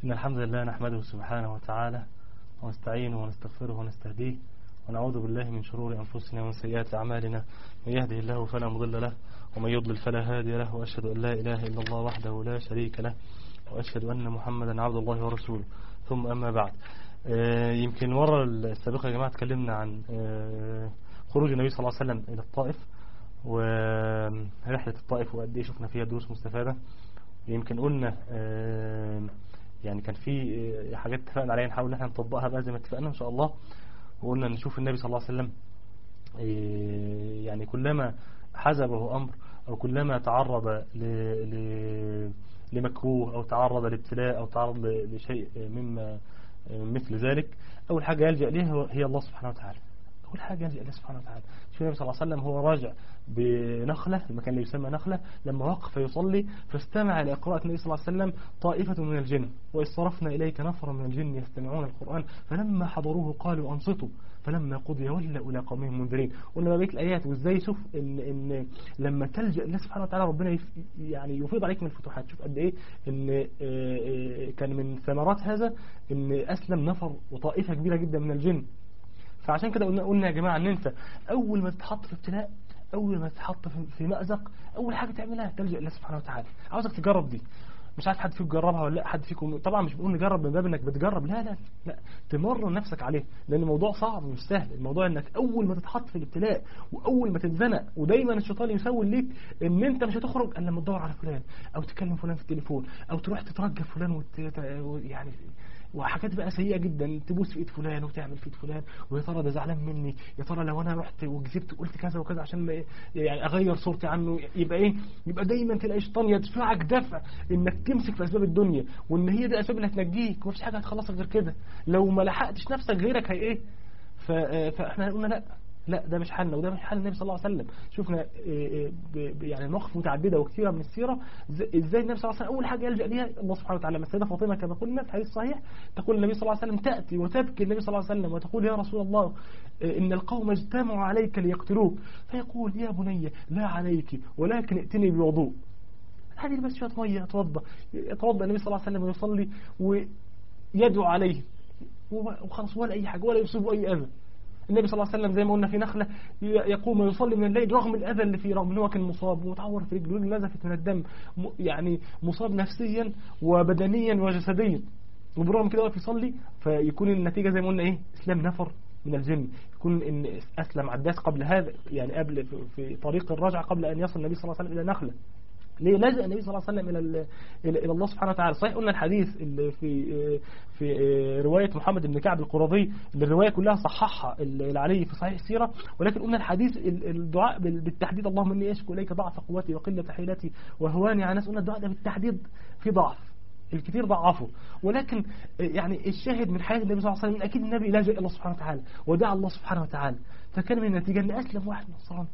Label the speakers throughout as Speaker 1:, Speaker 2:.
Speaker 1: إن الحمد لله نحمده سبحانه وتعالى ونستعينه ونستغفره ونستهديه ونعوذ بالله من شرور أنفسنا ومن سيئات أعمالنا من يهده الله فلا مضل له ومن يضلل فلا هادي له وأشهد أن لا إله إلا الله وحده لا شريك له وأشهد أن محمدا عبد الله ورسوله ثم أما بعد يمكن مرة السابقة يا جماعة تكلمنا عن خروج النبي صلى الله عليه وسلم إلى الطائف ورحلة الطائف وقد إيه شفنا فيها دروس مستفادة يمكن قلنا يعني كان في حاجات اتفقنا عليها نحاول ان احنا نطبقها بقى زي ما اتفقنا ان شاء الله وقلنا نشوف النبي صلى الله عليه وسلم يعني كلما حزبه امر او كلما تعرض ل... ل... لمكروه او تعرض لابتلاء او تعرض لشيء مما مثل ذلك اول حاجة يلجأ ليها هي الله سبحانه وتعالى اول حاجة يلجأ لله سبحانه وتعالى شوف النبي صلى الله عليه وسلم هو راجع بنخلة المكان اللي يسمى نخلة لما وقف يصلي فاستمع لقراءة النبي صلى الله عليه وسلم طائفة من الجن وإذ صرفنا إليك نفرا من الجن يستمعون القرآن فلما حضروه قالوا أنصتوا فلما قضي ولوا إلى قومهم منذرين قلنا بقيت الآيات وإزاي شوف إن, إن لما تلجأ الله سبحانه وتعالى ربنا يف يعني يفيض عليك من الفتوحات شوف قد إيه إن كان من ثمرات هذا إن أسلم نفر وطائفة كبيرة جدا من الجن فعشان كده قلنا قلنا يا جماعة ان انت اول ما تتحط في ابتلاء اول ما تتحط في مأزق اول حاجة تعملها تلجأ الله سبحانه وتعالى عاوزك تجرب دي مش عارف حد فيكم جربها ولا لا حد فيكم طبعا مش بقول نجرب من باب انك بتجرب لا لا لا تمرن نفسك عليه لان الموضوع صعب مش سهل الموضوع انك اول ما تتحط في الابتلاء واول ما تتزنق ودايما الشيطان يسول ليك ان انت مش هتخرج الا لما تدور على فلان او تكلم فلان في التليفون او تروح تترجى فلان وت... يعني وحاجات بقى سيئة جدا تبوس في ايد فلان وتعمل في ايد فلان ويا ترى ده زعلان مني يا ترى لو انا رحت وكذبت وقلت كذا وكذا عشان يعني اغير صورتي عنه يبقى ايه يبقى دايما تلاقي الشيطان يدفعك دفع انك تمسك في اسباب الدنيا وان هي دي الاسباب اللي هتنجيك ومفيش حاجه هتخلصك غير كده لو ما لحقتش نفسك غيرك هي ايه فاحنا قلنا لا لا ده مش حالنا وده مش حال النبي صلى الله عليه وسلم شفنا يعني مواقف متعدده وكثيره من السيره ازاي النبي صلى الله عليه وسلم اول حاجه يلجا ليها الله سبحانه وتعالى لما السيده فاطمه كما قلنا في حديث صحيح تقول النبي صلى الله عليه وسلم تاتي وتبكي النبي صلى الله عليه وسلم وتقول يا رسول الله ان القوم اجتمعوا عليك ليقتلوك فيقول يا بني لا عليك ولكن ائتني بوضوء هذه بس شويه ميه اتوضا يتوضا النبي صلى الله عليه وسلم ويصلي ويدعو عليه وخلاص ولا اي حاجه ولا يصيبه اي اذى النبي صلى الله عليه وسلم زي ما قلنا في نخلة يقوم ويصلي من الليل رغم الأذى اللي فيه رغم ان هو كان مصاب ومتعور في رجله نزفت من الدم يعني مصاب نفسيا وبدنيا وجسديا وبرغم كده واقف يصلي فيكون النتيجة زي ما قلنا ايه اسلام نفر من الجن يكون ان اسلم عداس قبل هذا يعني قبل في طريق الرجعة قبل ان يصل النبي صلى الله عليه وسلم الى نخلة ليه لجأ النبي صلى الله عليه وسلم إلى إلى الله سبحانه وتعالى صحيح قلنا الحديث اللي في في رواية محمد بن كعب القرظي اللي الرواية كلها صححها العلي في صحيح السيرة ولكن قلنا الحديث الدعاء بالتحديد اللهم إني أشكو إليك ضعف قوتي وقلة حيلتي وهواني على ناس قلنا الدعاء ده بالتحديد في ضعف الكثير ضعفه ولكن يعني الشاهد من حياة النبي صلى الله عليه وسلم أكيد النبي لجأ إلى الله سبحانه وتعالى ودعا الله سبحانه وتعالى فكان من النتيجة أن أسلم واحد من الصرام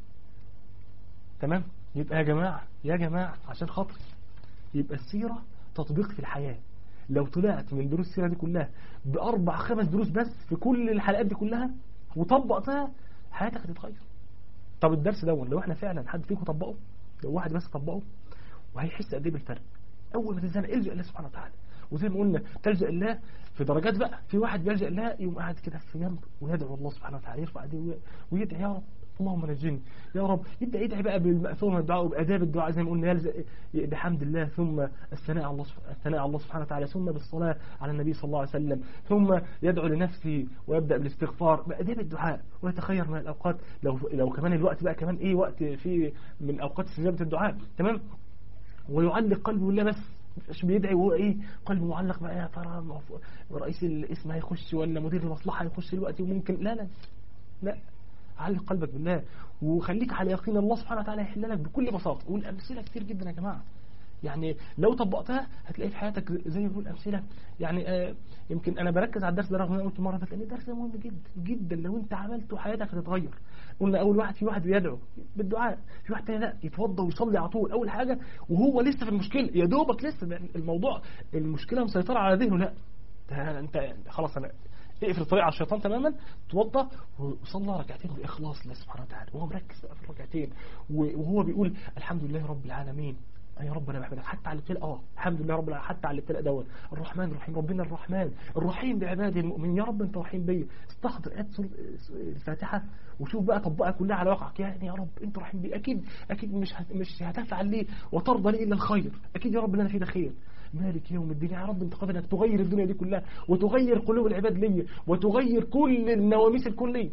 Speaker 1: تمام يبقى يا جماعة يا جماعة عشان خاطر يبقى السيرة تطبيق في الحياة لو طلعت من دروس السيرة دي كلها بأربع خمس دروس بس في كل الحلقات دي كلها وطبقتها حياتك هتتغير طب الدرس ده لو احنا فعلا حد فيكم طبقه لو واحد بس طبقه وهيحس قد ايه بالفرق اول ما تنزل الجا الله سبحانه وتعالى وزي ما قلنا تلجا الله في درجات بقى في واحد بيلجا الله يقوم قاعد كده في جنب ويدعو الله سبحانه وتعالى يرفع ايديه ويدعي يا رب اللهم نجني يا رب يبدا يدعي بقى بالمأثور من الدعاء وبآداب الدعاء زي ما قلنا يلزق بحمد الله ثم الثناء على الله الثناء على الله سبحانه وتعالى ثم بالصلاة على النبي صلى الله عليه وسلم ثم يدعو لنفسه ويبدأ بالاستغفار بآداب الدعاء ويتخير من الأوقات لو لو كمان الوقت بقى كمان إيه وقت في من أوقات استجابة الدعاء تمام ويعلق قلبه بالله بس مش بيدعي وهو ايه قلبه معلق بقى يا ترى رئيس الاسم هيخش ولا مدير المصلحه هيخش دلوقتي وممكن لا لا لا علق قلبك بالله وخليك على يقين الله سبحانه وتعالى يحل لك بكل بساطة والأمثلة كتير جدا يا جماعة يعني لو طبقتها هتلاقي في حياتك زي ما بقول أمثلة يعني آه يمكن أنا بركز على الدرس ده رغم أنا قلت مرة لأن الدرس ده مهم جدا جدا لو أنت عملته حياتك هتتغير قلنا أول واحد في واحد بيدعو بالدعاء في واحد تاني لا يتوضى ويصلي على طول أول حاجة وهو لسه في المشكلة يا دوبك لسه الموضوع المشكلة مسيطرة على ذهنه لا ده أنت خلاص أنا اقفل الطريق على الشيطان تماما توضى وصلى ركعتين بإخلاص لله سبحانه وتعالى وهو مركز بقى في الركعتين وهو بيقول الحمد لله رب العالمين يا رب انا بحمدك حتى على الابتلاء اه الحمد لله رب العالمين حتى على الابتلاء دوت الرحمن الرحيم ربنا الرحمن الرحيم بعباده المؤمنين يا رب انت رحيم بيا استحضر ايات سورة الفاتحه وشوف بقى طبقها كلها على واقعك يعني يا رب انت رحيم بي اكيد اكيد مش هت- مش هتفعل لي وترضى لي الا الخير اكيد يا رب اللي انا فيه ده خير مالك يوم الدين يا رب انت قادر انك تغير الدنيا دي كلها وتغير قلوب العباد ليا وتغير كل النواميس الكليه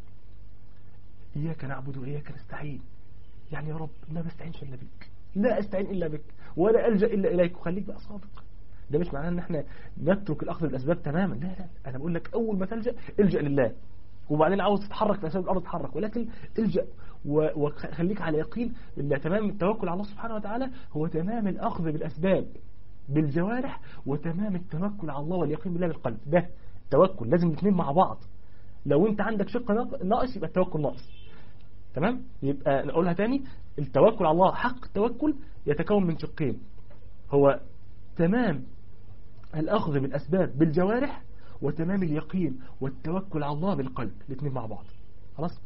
Speaker 1: إياك نعبد وإياك نستعين يعني يا رب ما بستعينش إلا بك لا أستعين إلا بك ولا ألجأ إلا إليك وخليك بقى صادق ده مش معناه ان احنا نترك الاخذ بالاسباب تماما لا لا انا بقول لك اول ما تلجا الجا لله وبعدين عاوز تتحرك في اسباب الارض تتحرك ولكن الجا و- وخليك على يقين ان تمام التوكل على الله سبحانه وتعالى هو تمام الاخذ بالاسباب بالجوارح وتمام التوكل على الله واليقين بالله بالقلب ده توكل لازم الاثنين مع بعض لو انت عندك شق ناق- ناقص يبقى التوكل ناقص تمام يبقى نقولها تاني التوكل على الله حق التوكل يتكون من شقين هو تمام الأخذ بالأسباب بالجوارح وتمام اليقين والتوكل على الله بالقلب الاثنين مع بعض خلاص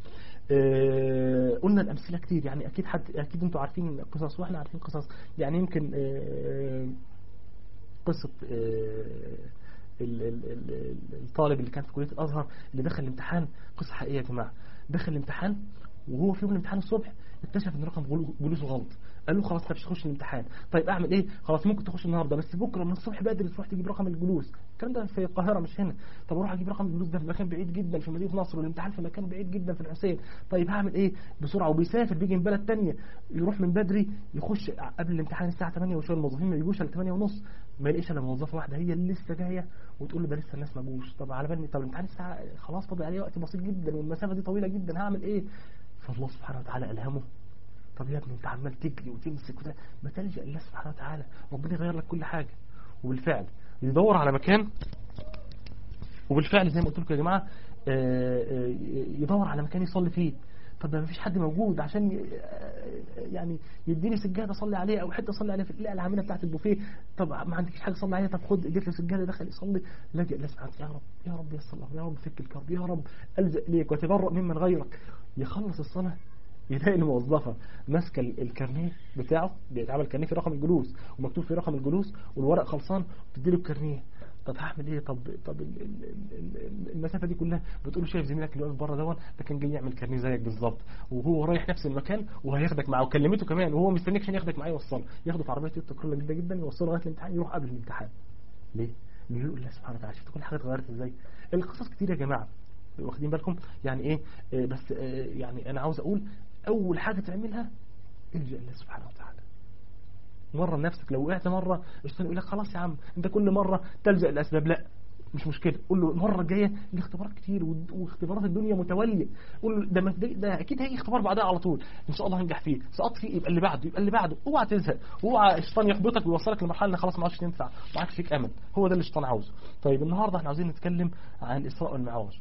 Speaker 1: آه قلنا الأمثلة كتير يعني أكيد حد أكيد أنتوا عارفين قصص وإحنا عارفين قصص يعني يمكن آه قصة آه ال- ال- ال- الطالب اللي كان في كلية الأزهر اللي دخل الامتحان قصة حقيقية يا جماعة دخل الامتحان وهو في يوم الامتحان الصبح اكتشف ان رقم جلو- جلوسه غلط قال له خلاص انت مش هتخش الامتحان طيب اعمل ايه خلاص ممكن تخش النهارده بس بكره من الصبح بدري تروح تجيب رقم الجلوس الكلام ده في القاهره مش هنا طب اروح اجيب رقم الجلوس ده في مكان بعيد جدا في مدينه نصر والامتحان في مكان بعيد جدا في الحسين طيب هعمل ايه بسرعه وبيسافر بيجي من بلد تانية يروح من بدري يخش قبل الامتحان الساعه 8 وشويه الموظفين ما يجوش الا 8 ونص ما يلاقيش الا موظفه واحده هي اللي لسه جايه وتقول له ده لسه الناس ما جوش طب على بالي طب الامتحان الساعه خلاص فاضل عليه وقت بسيط جدا والمسافه دي طويله جدا هعمل ايه فالله سبحانه وتعالى الهمه طب يا ابني انت عمال تجري وتمسك وده ما تلجأ الله سبحانه وتعالى ربنا يغير لك كل حاجة وبالفعل يدور على مكان وبالفعل زي ما قلت لكم يا جماعة آه، آه، يدور على مكان يصلي فيه طب ده مفيش حد موجود عشان ي- آه، يعني يديني سجادة اصلي عليها او حته اصلي عليها في القلقه العامله بتاعت البوفيه طب ما عندكش حاجه اصلي عليها طب خد جيت له سجاده دخل يصلي لجأ الله سبحانه وتعالى يا رب يا رب يسر الله يا رب فك الكرب يا رب الجأ اليك وتبرأ ممن غيرك يخلص الصلاه يلاقي الموظفة ماسكة ال- الكارنيه بتاعه بيتعمل كارنيه في رقم الجلوس ومكتوب فيه رقم الجلوس والورق خلصان بتديله الكارنيه طب هعمل ايه طب طب ال- ال- ال- ال- المسافه دي كلها بتقول له شايف زميلك اللي واقف بره دون ده كان جاي يعمل كارنيه زيك بالظبط وهو رايح نفس المكان وهياخدك معاه وكلمته كمان وهو مستنيك عشان ياخدك معاه يوصله ياخده في عربيه تويوتا كرولا جدا جدا يوصله لغايه الامتحان يروح قبل الامتحان ليه؟ ليه يقول الله سبحانه وتعالى شفت كل حاجه اتغيرت ازاي القصص كتير يا جماعه واخدين بالكم يعني ايه آه، بس آه، يعني انا عاوز اقول اول حاجه تعملها الجا الله سبحانه وتعالى مرة نفسك لو وقعت مرة الشيطان يقول لك خلاص يا عم انت كل مرة تلجأ الاسباب لا مش مشكلة قول له المرة الجاية دي اختبارات كتير ود- واختبارات الدنيا متولية قول له ده, ما- ده, ده اكيد هيجي اختبار بعدها على طول ان شاء الله هنجح فيه سقطت فيه يبقى اللي بعده يبقى اللي بعده اوعى تزهق اوعى الشيطان يحبطك ويوصلك لمرحلة ان خلاص ما عادش تنفع ما عادش فيك امل هو ده اللي الشيطان عاوزه طيب النهارده احنا عاوزين نتكلم عن الاسراء والمعراج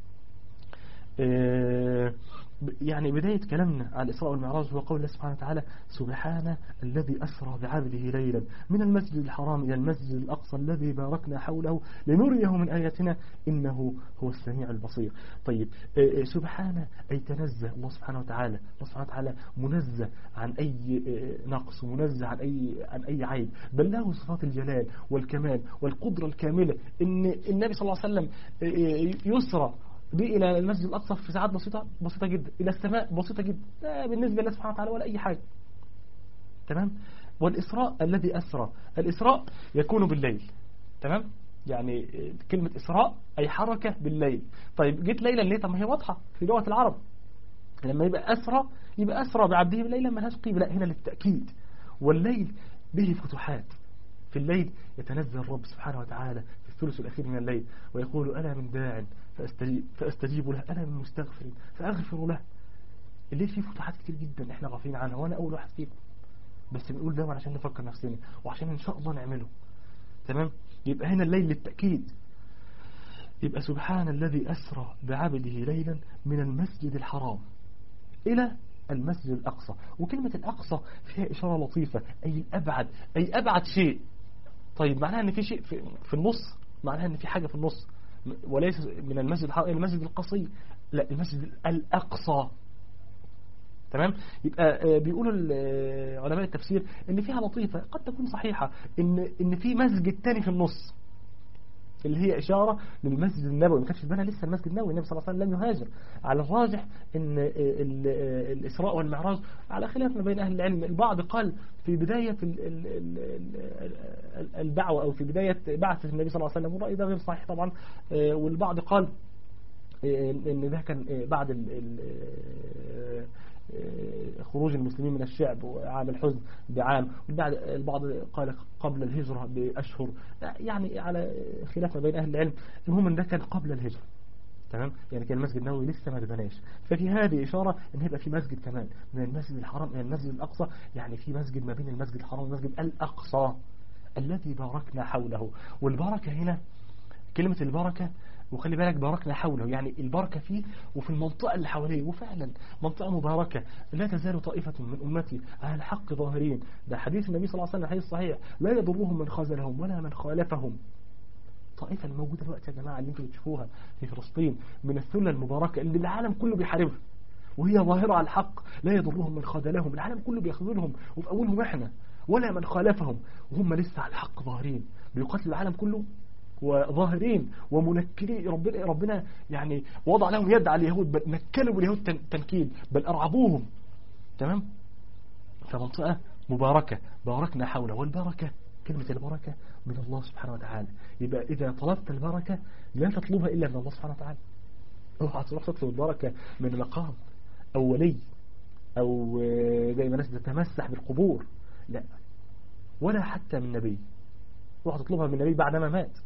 Speaker 1: آه، يعني بداية كلامنا عن الإسراء والمعراج هو قول الله سبحانه وتعالى سبحان الذي أسرى بعبده ليلا من المسجد الحرام إلى المسجد الأقصى الذي باركنا حوله لنريه من آياتنا إنه هو السميع البصير طيب آه، آه، سبحانه أي تنزه الله سبحانه وتعالى الله سبحانه وتعالى منزه عن أي آه، نقص ومنزه عن أي عن أي عيب بل له صفات الجلال والكمال والقدرة الكاملة إن النبي صلى الله عليه وسلم آه، آه، يسرى دي الى المسجد الاقصى في ساعات بسيطه بسيطه جدا الى السماء بسيطه جدا لا بالنسبه لله سبحانه وتعالى ولا اي حاجه تمام والاسراء الذي اسرى الاسراء يكون بالليل تمام يعني كلمة إسراء أي حركة بالليل طيب جيت ليلا ليه طب ما هي واضحة في لغة العرب لما يبقى أسرى يبقى أسرى بعبده بالليل ما لهاش قيمة لا هنا للتأكيد والليل به فتوحات في الليل يتنزل الرب سبحانه وتعالى في الثلث الأخير من الليل ويقول أنا من داع فأستجيب, فأستجيب له أنا من مستغفر فأغفر له الليل فيه فتوحات كتير جدا احنا غافلين عنها وأنا أول واحد فيكم بس بنقول ده عشان نفكر نفسنا وعشان إن شاء الله نعمله تمام يبقى هنا الليل للتأكيد يبقى سبحان الذي أسرى بعبده ليلا من المسجد الحرام إلى المسجد الأقصى وكلمة الأقصى فيها إشارة لطيفة أي الأبعد أي أبعد شيء طيب معناها أن في شيء في, في النص معناها أن في حاجة في النص وليس من المسجد الحرام إلى المسجد القصي لا المسجد الأقصى تمام يبقى بيقولوا علماء التفسير ان فيها لطيفة قد تكون صحيحة ان ان في مسجد تاني في النص اللي هي إشارة للمسجد النبوي ما كانش اتبنى لسه المسجد النبوي النبي صلى الله عليه وسلم لم يهاجر على الراجح ان الإسراء والمعراج على خلاف ما بين أهل العلم البعض قال في بداية الدعوة أو في بداية بعثة النبي صلى الله عليه وسلم والرأي ده غير صحيح طبعا والبعض قال ان ده كان بعد خروج المسلمين من الشعب وعام الحزن بعام بعد البعض قال قبل الهجرة بأشهر يعني على خلاف ما بين أهل العلم المهم ان ده كان قبل الهجرة تمام يعني كان المسجد النبوي لسه ما اتبناش ففي هذه إشارة ان هيبقى في مسجد كمان من المسجد الحرام من المسجد الأقصى يعني في مسجد ما بين المسجد الحرام والمسجد الأقصى الذي باركنا حوله والبركة هنا كلمة البركة وخلي بالك باركنا حوله يعني البركة فيه وفي المنطقة اللي حواليه وفعلا منطقة مباركة لا تزال طائفة من أمتي على الحق ظاهرين ده حديث النبي صلى الله عليه وسلم حديث صحيح لا يضرهم من خذلهم ولا من خالفهم الطائفة الموجودة دلوقتي يا جماعة اللي انتم بتشوفوها في فلسطين من الثلة المباركة اللي العالم كله بيحاربها وهي ظاهرة على الحق لا يضرهم من خذلهم العالم كله بيخذلهم وفي أولهم احنا ولا من خالفهم وهم لسه على الحق ظاهرين بيقاتلوا العالم كله وظاهرين ومنكرين ربنا ربنا يعني وضع لهم يد على اليهود بل نكلوا اليهود تنكيل بل أرعبوهم تمام فمنطقة مباركة باركنا حوله والبركة كلمة البركة من الله سبحانه وتعالى يبقى إذا طلبت البركة لا تطلبها إلا من الله سبحانه وتعالى اوعى تروح تطلب البركة من مقام أو ولي أو زي ما الناس بتتمسح بالقبور لا ولا حتى من نبي روح تطلبها من النبي بعد ما مات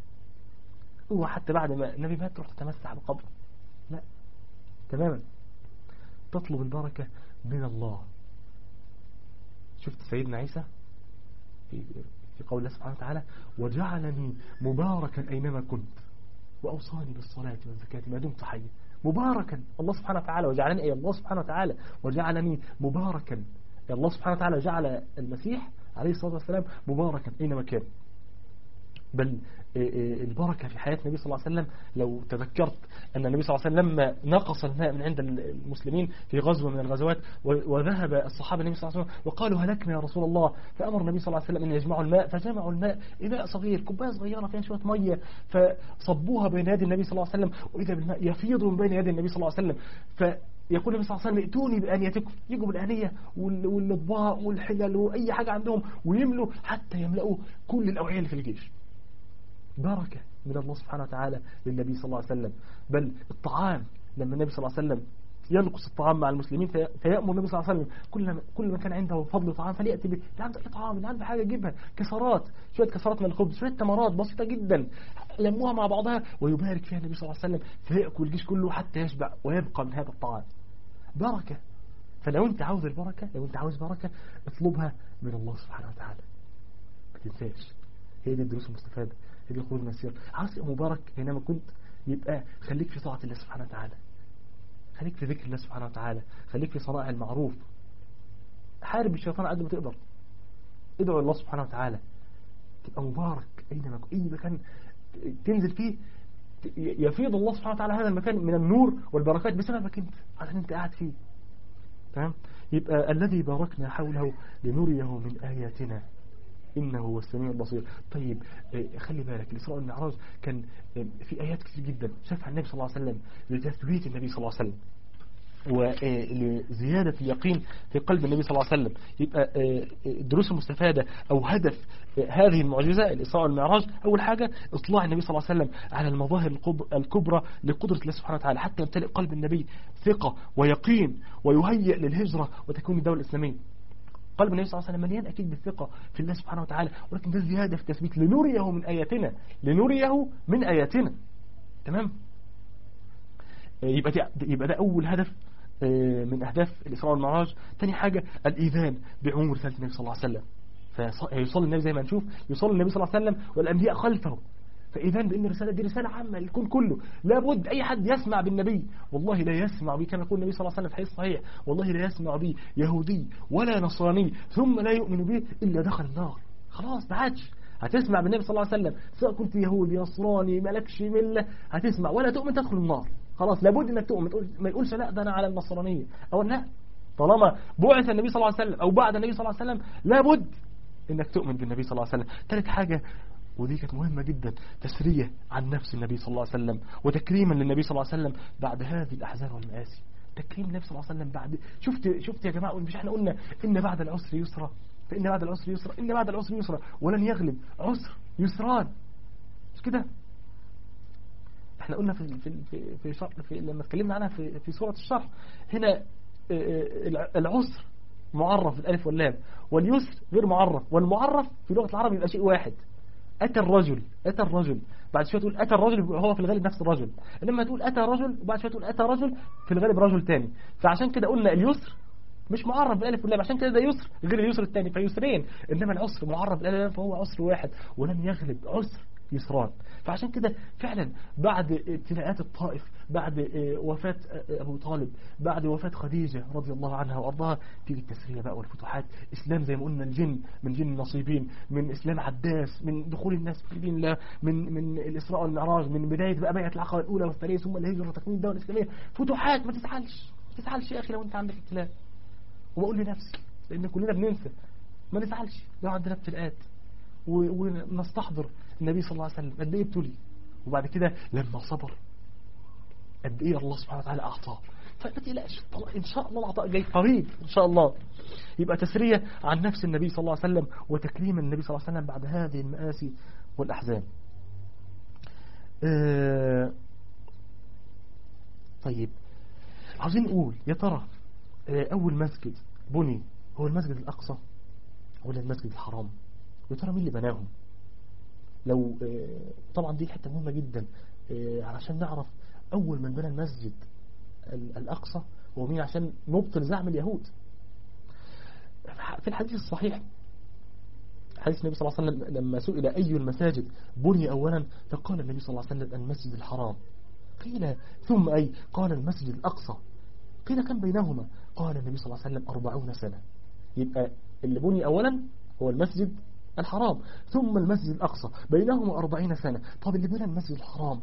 Speaker 1: هو حتى بعد ما النبي مات تروح تتمسح بقبره لا تماما تطلب البركة من الله شفت سيدنا عيسى في, في قول الله سبحانه وتعالى وجعلني مباركا أينما كنت وأوصاني بالصلاة والزكاة ما دمت حيا مباركا الله سبحانه وتعالى وجعلني أي الله سبحانه وتعالى وجعلني مباركا الله سبحانه وتعالى جعل المسيح عليه الصلاة والسلام مباركا أينما كان بل البركة في حياة النبي صلى الله عليه وسلم لو تذكرت أن النبي صلى الله عليه وسلم لما نقص الماء من عند المسلمين في غزوة من الغزوات وذهب الصحابة النبي صلى الله عليه وسلم وقالوا هلكنا يا رسول الله فأمر النبي صلى الله عليه وسلم أن يجمعوا الماء فجمعوا الماء إناء صغير كوباية صغيرة فيها شوية مية فصبوها بين يدي النبي صلى الله عليه وسلم وإذا بالماء يفيض من بين يدي النبي صلى الله عليه وسلم ف يقول النبي صلى الله عليه وسلم ائتوني بآنيتكم يجوا بالآنية والأطباق والحلل وأي حاجة عندهم ويملوا حتى يملأوا كل الأوعية اللي في الجيش بركة من الله سبحانه وتعالى للنبي صلى الله عليه وسلم بل الطعام لما النبي صلى الله عليه وسلم ينقص الطعام مع المسلمين فيأمر النبي صلى الله عليه وسلم كل ما كل ما كان عنده فضل طعام فليأتي به اللي عنده أي طعام اللي عنده حاجة يجيبها كسرات شوية كسرات من الخبز شوية تمرات بسيطة جدا لموها مع بعضها ويبارك فيها النبي صلى الله عليه وسلم فيأكل الجيش كله حتى يشبع ويبقى من هذا الطعام بركة فلو انت عاوز البركة لو انت عاوز بركة اطلبها من الله سبحانه وتعالى ما تنساش هي دي الدروس المستفادة هي دي الخروج من السير عاوز تبقى مبارك حينما كنت يبقى خليك في طاعة الله سبحانه وتعالى خليك في ذكر الله سبحانه وتعالى خليك في صنائع المعروف حارب الشيطان قد ما تقدر ادعو الله سبحانه وتعالى تبقى مبارك اينما اي مكان تنزل فيه يفيض الله سبحانه وتعالى هذا المكان من النور والبركات بسببك انت عشان انت قاعد فيه تمام يبقى الذي باركنا حوله لنريه من آياتنا إنه هو السميع البصير طيب خلي بالك الإسراء والمعراج كان في آيات كتير جدا شافها النبي صلى الله عليه وسلم لتثبيت النبي صلى الله عليه وسلم ولزيادة اليقين في قلب النبي صلى الله عليه وسلم يبقى الدروس المستفادة أو هدف هذه المعجزة الإسراء والمعراج أول حاجة إطلاع النبي صلى الله عليه وسلم على المظاهر الكبرى لقدرة الله سبحانه وتعالى حتى يمتلئ قلب النبي ثقة ويقين ويهيئ للهجرة وتكون الدولة الإسلامية قلب النبي صلى الله عليه وسلم مليان أكيد بالثقة في الله سبحانه وتعالى ولكن ده زيادة في التثبيت لنريه من آياتنا لنريه من آياتنا تمام يبقى ده, يبقى ده أول هدف من أهداف الإسراء والمعراج تاني حاجة الإيذان بعموم رسالة النبي صلى الله عليه وسلم فيصلي النبي زي ما نشوف يصلي النبي صلى الله عليه وسلم والأنبياء خلفه فإذن بأن الرسالة دي رسالة عامة للكون كله لابد أي حد يسمع بالنبي والله لا يسمع به كما يقول النبي صلى الله عليه وسلم في حديث صحيح والله لا يسمع به يهودي ولا نصراني ثم لا يؤمن به إلا دخل النار خلاص ما عادش هتسمع بالنبي صلى الله عليه وسلم سواء كنت يهودي نصراني ملكش ملة هتسمع ولا تؤمن تدخل النار خلاص لابد انك تؤمن ما يقولش لا ده انا على النصرانية او لا طالما بعث النبي صلى الله عليه وسلم أو بعد النبي صلى الله عليه وسلم لابد انك تؤمن بالنبي صلى الله عليه وسلم ثالث حاجة ودي كانت مهمة جدا تسرية عن نفس النبي صلى الله عليه وسلم وتكريما للنبي صلى الله عليه وسلم بعد هذه الأحزان والمآسي تكريم النبي صلى الله عليه وسلم بعد شفت شفت يا جماعة مش احنا قلنا إن بعد العسر يسرا فإن بعد العسر يسرا إن بعد العسر يسرا ولن يغلب عسر يسران مش كده احنا قلنا في في في, في, شرح في لما اتكلمنا عنها في في سورة الشرح هنا العسر معرف بالالف واللام واليسر غير معرف والمعرف في لغة العرب يبقى شيء واحد أتى الرجل أتى الرجل بعد شوية تقول أتى الرجل هو في الغالب نفس الرجل لما تقول أتى رجل وبعد شوية تقول أتى رجل في الغالب رجل تاني فعشان كده قلنا اليسر مش معرف بالالف واللام عشان كده ده يسر غير اليسر الثاني فيسرين انما العسر معرف بالالف واللام فهو عسر واحد ولن يغلب عسر يسران فعشان كده فعلا بعد ابتلاءات الطائف بعد وفاة أبو طالب بعد وفاة خديجة رضي الله عنها وأرضاها تيجي التسرية بقى والفتوحات إسلام زي ما قلنا الجن من جن النصيبين من إسلام عداس من دخول الناس في دين الله من من الإسراء والمعراج من بداية بقى بيعة العقبة الأولى والثانية ثم الهجرة وتكوين الدولة الإسلامية فتوحات ما تزعلش ما تزعلش يا أخي لو أنت عندك ابتلاء وبقول لنفسي لأن كلنا بننسى ما نزعلش لو عندنا ابتلاءات ونستحضر النبي صلى الله عليه وسلم قد ايه ابتلي وبعد كده لما صبر قد ايه الله سبحانه وتعالى اعطاه فما تقلقش ان شاء الله العطاء جاي قريب ان شاء الله يبقى تسرية عن نفس النبي صلى الله عليه وسلم وتكريم النبي صلى الله عليه وسلم بعد هذه المآسي والأحزان آه طيب عاوزين نقول يا ترى آه أول مسجد بني هو المسجد الأقصى ولا المسجد الحرام يا ترى مين اللي بناهم لو طبعا دي حتة مهمة جدا علشان نعرف أول من بنى المسجد الأقصى هو مين عشان نبطل زعم اليهود في الحديث الصحيح حديث النبي صلى الله عليه وسلم لما سئل أي المساجد بني أولا فقال النبي صلى الله عليه وسلم المسجد الحرام قيل ثم أي قال المسجد الأقصى قيل كم بينهما قال النبي صلى الله عليه وسلم أربعون سنة يبقى اللي بني أولا هو المسجد الحرام ثم المسجد الأقصى بينهما أربعين سنة طب اللي بين المسجد الحرام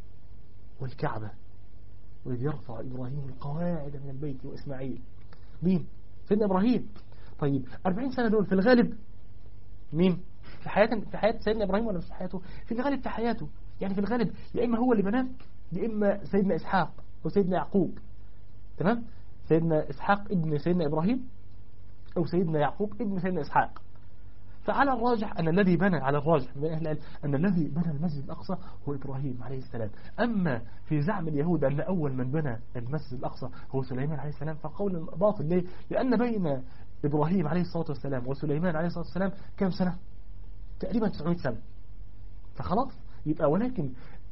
Speaker 1: والكعبة وإذ يرفع إبراهيم القواعد من البيت وإسماعيل مين؟ سيدنا إبراهيم طيب أربعين سنة دول في الغالب مين؟ في حياة في حياة سيدنا إبراهيم ولا في حياته؟ في الغالب في حياته يعني في الغالب يا إما هو اللي بناه يا إما سيدنا إسحاق وسيدنا يعقوب تمام؟ سيدنا إسحاق ابن سيدنا إبراهيم أو سيدنا يعقوب ابن سيدنا إسحاق فعلى الراجح أن الذي بنى على الراجح من أهل العلم أن الذي بنى المسجد الأقصى هو إبراهيم عليه السلام أما في زعم اليهود أن أول من بنى المسجد الأقصى هو سليمان عليه السلام فقول باطل ليه؟ لأن بين إبراهيم عليه الصلاة والسلام وسليمان عليه الصلاة والسلام كم سنة؟ تقريبا 900 سنة فخلاص يبقى ولكن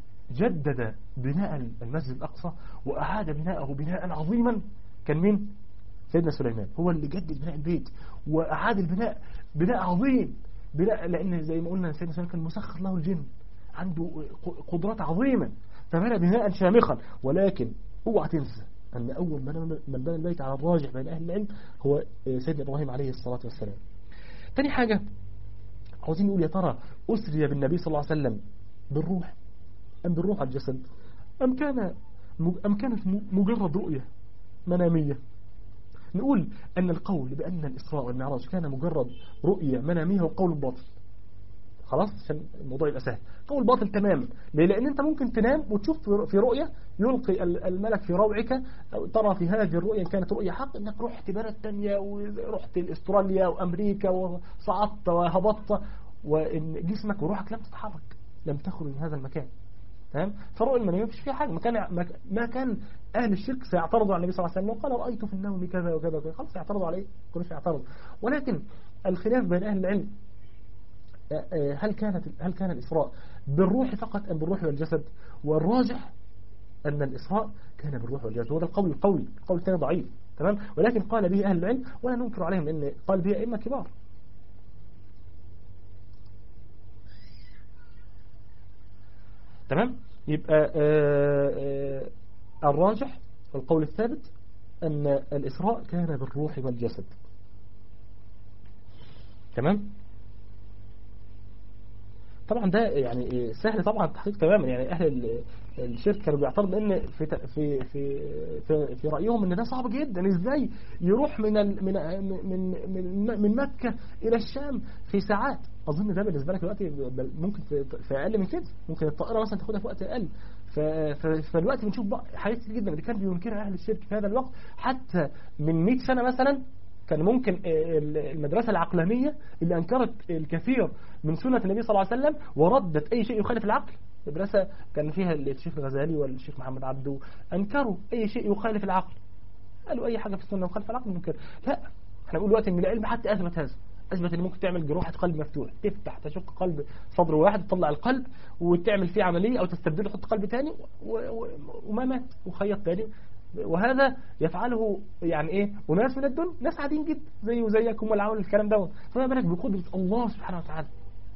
Speaker 1: جدد بناء المسجد الأقصى وأعاد بناءه بناء عظيما كان مين؟ سيدنا سليمان هو اللي جدد بناء البيت وأعاد البناء بناء عظيم بناء لأن زي ما قلنا سيدنا سليمان كان مسخر له الجن عنده قدرات عظيمة فبنى بناء شامخا ولكن اوعى تنسى أن أول من بنى البيت على الراجح بين أهل العلم هو سيدنا إبراهيم عليه الصلاة والسلام تاني حاجة عاوزين نقول يا ترى أسري بالنبي صلى الله عليه وسلم بالروح أم بالروح على الجسد أم كان أم كانت مجرد رؤية منامية نقول أن القول بأن الإسراء والمعراج كان مجرد رؤية منامية وقول باطل خلاص عشان الموضوع يبقى سهل قول باطل تماما ليه لأن أنت ممكن تنام وتشوف في رؤية يلقي الملك في روعك أو ترى في هذه الرؤية إن كانت رؤية حق أنك رحت بلد تانية ورحت لأستراليا وأمريكا وصعدت وهبطت وإن جسمك وروحك لم تتحرك لم تخرج من هذا المكان تمام فرؤيا المنام مفيش فيها حاجة ما كان ما كان أهل الشرك سيعترضوا على النبي صلى الله عليه وسلم وقال رأيت في النوم كذا وكذا وكذا خلاص يعترضوا عليه كلش يعترض ولكن الخلاف بين أهل العلم هل كانت هل كان الإسراء بالروح فقط أم بالروح والجسد والراجح أن الإسراء كان بالروح والجسد وهذا القول القوي القول الثاني ضعيف تمام ولكن قال به أهل العلم ولا ننكر عليهم لأن قال به أئمة كبار تمام يبقى آآ آآ الراجح والقول الثابت أن الإسراء كان بالروح والجسد تمام طبعا ده يعني سهل طبعا التحقيق تماما يعني اهل ال- الشرك كانوا بيعترضوا ان في ت- في في في, في رايهم ان ده صعب جدا ازاي يروح من ال من من من, من مكه الى الشام في ساعات اظن ده بالنسبه لك دلوقتي بل- ممكن في, في اقل من كده ممكن الطائره مثلا تاخدها في وقت اقل ف- ف- فالوقت بنشوف بقى حاجات كتير جدا اللي كان بينكرها اهل الشرك في هذا الوقت حتى من 100 سنه مثلا كان ممكن ال- المدرسة العقلانية اللي أنكرت الكثير من سنة النبي صلى الله عليه وسلم وردت أي شيء يخالف العقل مدرسة كان فيها الشيخ الغزالي والشيخ محمد عبده أنكروا أي شيء يخالف العقل قالوا أي حاجة في السنة مخالفة العقل ممكن لا احنا بنقول دلوقتي إن العلم حتى أثبت هذا أثبت إن ممكن تعمل جروحة قلب مفتوح تفتح تشق قلب صدر واحد تطلع القلب وتعمل فيه عملية أو تستبدله تحط قلب تاني و- و- وما مات وخيط تاني وهذا يفعله يعني ايه وناس من الدنيا ناس عاديين جدا زي وزيك هم اللي عملوا الكلام دوت فما بالك بقدره الله سبحانه وتعالى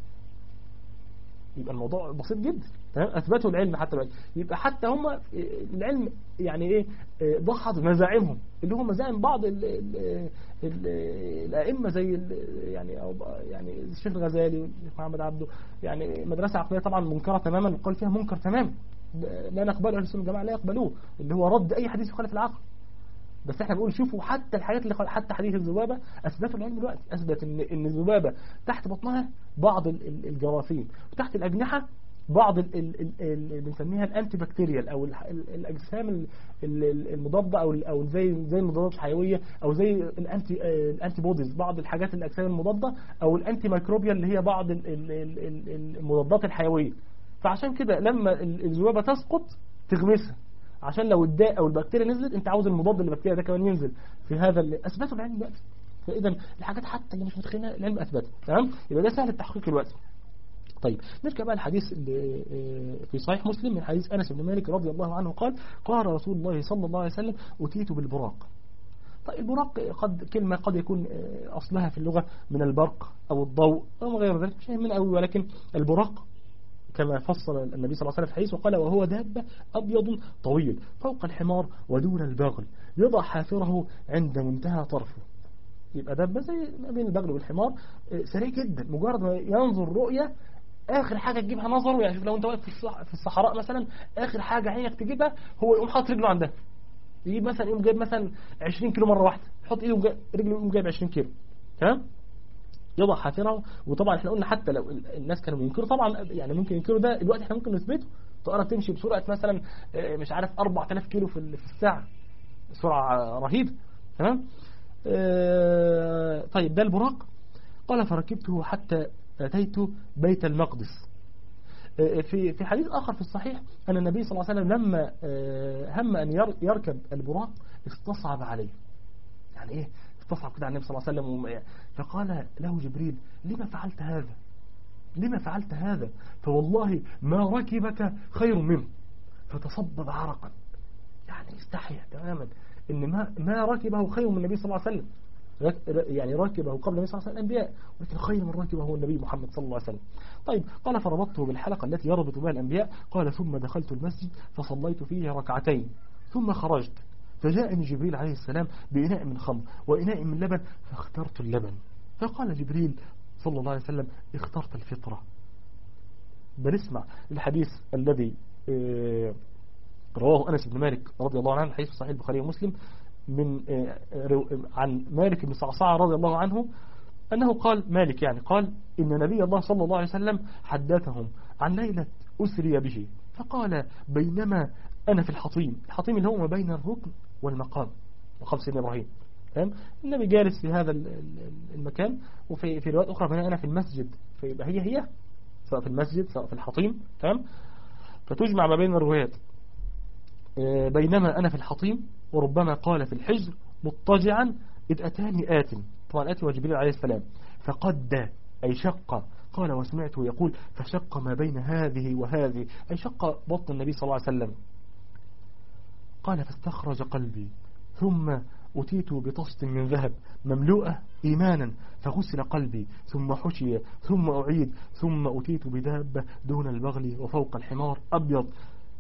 Speaker 1: يبقى الموضوع بسيط جدا تمام اثبتوا العلم حتى دلوقتي يبقى حتى هم العلم يعني ايه آه، ضحت مزاعمهم اللي هم مزاعم بعض ال ال ال الائمه زي ال- يعني أو يعني الشيخ الغزالي والشيخ محمد عبده يعني مدرسه عقليه طبعا منكره تماما وقال فيها منكر تماما لا نقبله اهل السنه والجماعه لا يقبلوه اللي هو رد اي حديث يخالف العقل بس احنا بنقول شوفوا حتى الحاجات اللي خل- حتى حديث الذبابه اثبتوا العلم دلوقتي اثبت ان ان الذبابه تحت بطنها بعض ال- ال- الجراثيم وتحت الاجنحه بعض ال- ال- ال- اللي بنسميها الانتي بكتيريال او الح- ال- الاجسام ال- ال- المضاده او ال- او زي زي المضادات الحيويه او زي الانتي آه، الانتي بوديز بعض الحاجات الاجسام المضاده او الانتي ميكروبيال اللي هي بعض ال- ال- ال- ال- المضادات الحيويه فعشان كده لما ال- الذبابه تسقط تغمسها عشان لو الداء او البكتيريا نزلت انت عاوز المضاد للبكتيريا ده كمان ينزل في هذا اللي اثبته العلم دلوقتي فاذا الحاجات حتى اللي مش متخيلها العلم اثبتها تمام يبقى ده سهل التحقيق دلوقتي طيب نرجع بقى الحديث اللي آه، في صحيح مسلم من حديث انس بن مالك رضي الله عنه قال قال رسول الله صلى الله عليه وسلم اتيت بالبراق طيب البراق قد كلمة قد يكون آه، أصلها في اللغة من البرق أو الضوء أو ما غير ذلك مش من أوي ولكن البراق كما فصل النبي صلى الله عليه وسلم في الحديث وقال وهو دابة أبيض طويل فوق الحمار ودون البغل يضع حافره عند منتهى طرفه يبقى دابة زي ما بين البغل والحمار آه، سريع جدا مجرد ما ينظر رؤية آخر حاجة تجيبها نظره يعني شوف لو أنت واقف في الصح- في الصحراء مثلا آخر حاجة عينك تجيبها هو يقوم حاطط رجله عندها يجيب مثلا يقوم جايب مثلا 20 كيلو مرة واحدة يحط ايده وجا- رجله يقوم جايب 20 كيلو تمام يضع حافره وطبعا احنا قلنا حتى لو ال- الناس كانوا بينكروا طبعا يعني ممكن ينكروا ده الوقت احنا ممكن نثبته طائره تمشي بسرعه مثلا آه، مش عارف 4000 كيلو في ال- في الساعه سرعه رهيبه تمام آه، طيب ده البراق قال فركبته حتى اتيت بيت المقدس آه، في في حديث آخر في الصحيح أن النبي صلى الله عليه وسلم لما آه، هم أن ير- يركب البراق استصعب عليه يعني إيه استصعب كده على النبي صلى الله عليه وسلم وم- فقال له جبريل لما فعلت هذا لما فعلت هذا فوالله ما ركبك خير منه فتصبب عرقا يعني استحيا تماما ان ما ما ركبه خير من النبي صلى الله عليه وسلم رك- ر- يعني راكبه قبل النبي صلى الله عليه وسلم الانبياء ولكن خير من راكبه هو النبي محمد صلى الله عليه وسلم طيب قال فربطته بالحلقه التي يربط بها الانبياء قال ثم دخلت المسجد فصليت فيه ركعتين ثم خرجت فجاءني جبريل عليه السلام بإناء من خمر وإناء من لبن فاخترت اللبن فقال جبريل صلى الله عليه وسلم اخترت الفطرة بل اسمع الحديث الذي آه، رواه أنس بن مالك رضي الله عنه الحديث في صحيح البخاري ومسلم من آه، رو- عن مالك بن صعصعة رضي الله عنه أنه قال مالك يعني قال إن نبي الله صلى الله عليه وسلم حدثهم عن ليلة أسري به فقال بينما أنا في الحطيم الحطيم اللي هو ما بين الركن والمقام مقام سيدنا إبراهيم تمام النبي جالس في هذا ال- ال- المكان وفي في روايات أخرى بينما أنا في المسجد فيبقى هي هي سواء في المسجد سواء في الحطيم تمام فتجمع ما بين الروايات آه، بينما أنا في الحطيم وربما قال في الحجر مضطجعا إذ أتاني آت طبعا آتي وجبريل عليه السلام فقد أي شق قال وسمعته يقول فشق ما بين هذه وهذه أي شق بطن النبي صلى الله عليه وسلم قال فاستخرج قلبي ثم أتيت بطست من ذهب مملوءة إيمانا فغسل قلبي ثم حشي ثم أعيد ثم أتيت بدابة دون البغل وفوق الحمار أبيض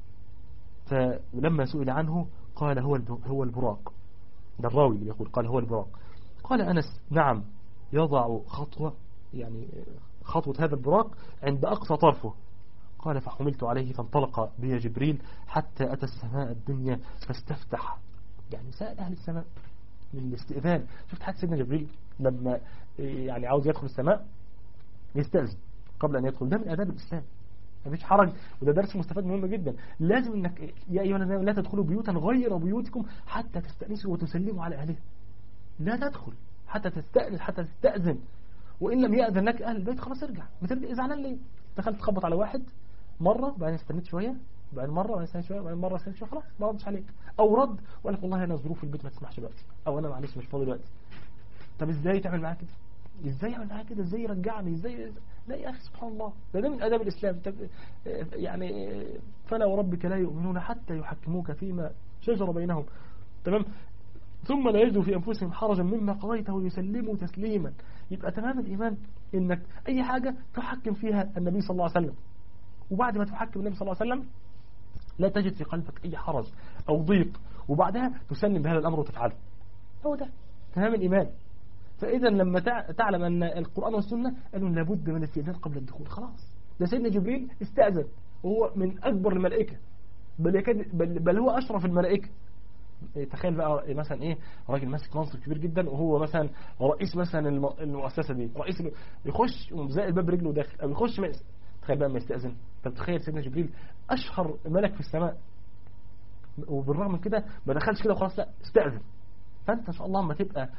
Speaker 1: فلما سئل عنه قال هو الب- هو البراق ده الراوي اللي يقول قال هو البراق قال أنس نعم يضع خطوة يعني خطوة هذا البراق عند أقصى طرفه قال فحملت عليه فانطلق بي جبريل حتى أتى السماء الدنيا فاستفتح يعني سأل أهل السماء من الاستئذان شفت حد سيدنا جبريل لما يعني عاوز يدخل السماء يستأذن قبل أن يدخل ده من آداب الإسلام مفيش حرج وده درس مستفاد مهم جدا لازم انك يا ايها الذين لا تدخلوا بيوتا غير بيوتكم حتى تستأنسوا وتسلموا على اهلها لا تدخل حتى تستأنس حتى تستأذن وإن لم يأذن لك أهل البيت خلاص ارجع ما ترجع زعلان ليه دخلت تخبط على واحد مرة بعدين استنيت شوية بعدين مرة بعدين استنيت شوية بعدين مرة استنيت شوية خلاص ما ردش عليك أو رد وقال لك والله أنا ظروف البيت ما تسمحش دلوقتي أو أنا معلش مش فاضي دلوقتي طب إزاي تعمل معاه كده ازاي يعمل معايا كده ازاي يرجعني ازاي لا يا اخي سبحان الله ده, ده من اداب الاسلام يعني فلا وربك لا يؤمنون حتى يحكموك فيما شجر بينهم تمام ثم لا يجدوا في انفسهم حرجا مما قضيته ويسلموا تسليما يبقى تمام الايمان انك اي حاجة تحكم فيها النبي صلى الله عليه وسلم وبعد ما تحكم النبي صلى الله عليه وسلم لا تجد في قلبك اي حرج او ضيق وبعدها تسلم بهذا الامر وتفعله هو ده تمام الايمان فإذا لما تعلم أن القرآن والسنة قالوا لابد من الاستئذان قبل الدخول خلاص ده سيدنا جبريل استأذن وهو من أكبر الملائكة بل, يكاد بل, بل هو أشرف الملائكة تخيل بقى مثلا ايه راجل ماسك منصب كبير جدا وهو مثلا رئيس مثلا المؤسسه دي رئيس يخش زي الباب رجله داخل او يخش ما تخيل بقى ما يستأذن طب تخيل سيدنا جبريل اشهر ملك في السماء وبالرغم من كده ما دخلش كده وخلاص لا استأذن فانت ان شاء الله لما تبقى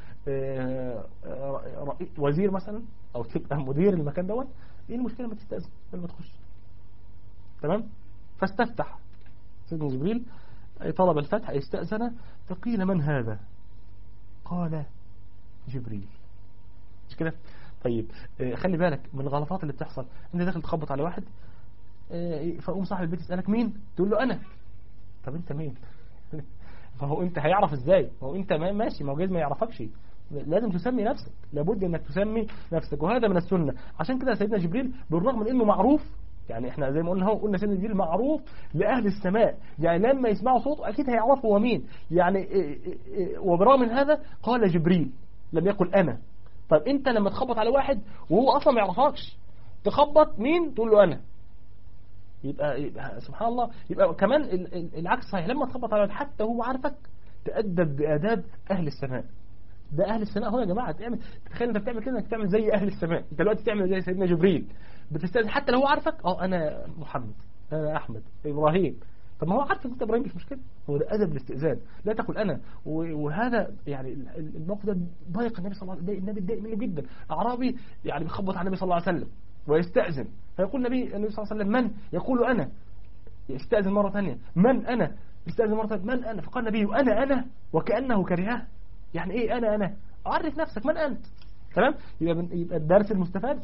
Speaker 1: وزير مثلا او تبقى مدير المكان دوت ايه المشكله ما تستأذن قبل ما تخش تمام فاستفتح سيدنا جبريل طلب الفتح استأذن فقيل من هذا قال جبريل مش كده طيب خلي بالك من الغلطات اللي بتحصل انت داخل تخبط على واحد فقوم صاحب البيت يسألك مين تقول له انا طب انت مين فهو انت هيعرف ازاي ما هو انت ماشي ما هو جايز ما يعرفكش لازم تسمي نفسك لابد انك تسمي نفسك وهذا من السنة عشان كده سيدنا جبريل بالرغم من انه معروف يعني احنا زي ما قلنا هو قلنا سيدنا جبريل معروف لأهل السماء يعني لما يسمعوا صوته أكيد هيعرفوا هو مين يعني وبرغم من هذا قال جبريل لم يقل أنا طيب انت لما تخبط على واحد وهو أصلا ما يعرفكش تخبط مين تقول له أنا يبقى, يبقى سبحان الله يبقى كمان العكس صحيح لما تخبط على حتى هو عارفك تأدب بآداب أهل السماء ده أهل السماء هو يا جماعة تعمل تخيل انت بتعمل كده انك تعمل زي أهل السماء انت دلوقتي تعمل زي سيدنا جبريل بتستاذن حتى لو هو عارفك اه انا محمد انا احمد ابراهيم طب ما هو عارف انت ابراهيم مش مشكله هو ده ادب الاستئذان لا تقل انا وهذا يعني الموقف ده ضايق النبي صلى الله عليه وسلم النبي اتضايق منه جدا اعرابي يعني بيخبط على النبي صلى الله عليه وسلم ويستأذن فيقول النبي النبي صلى الله عليه وسلم من يقول انا يستأذن مرة ثانية من انا يستأذن مرة ثانية من انا فقال النبي انا انا وكأنه كرهه يعني ايه انا انا عرف نفسك من انت تمام يبقى يبقى الدرس المستفاد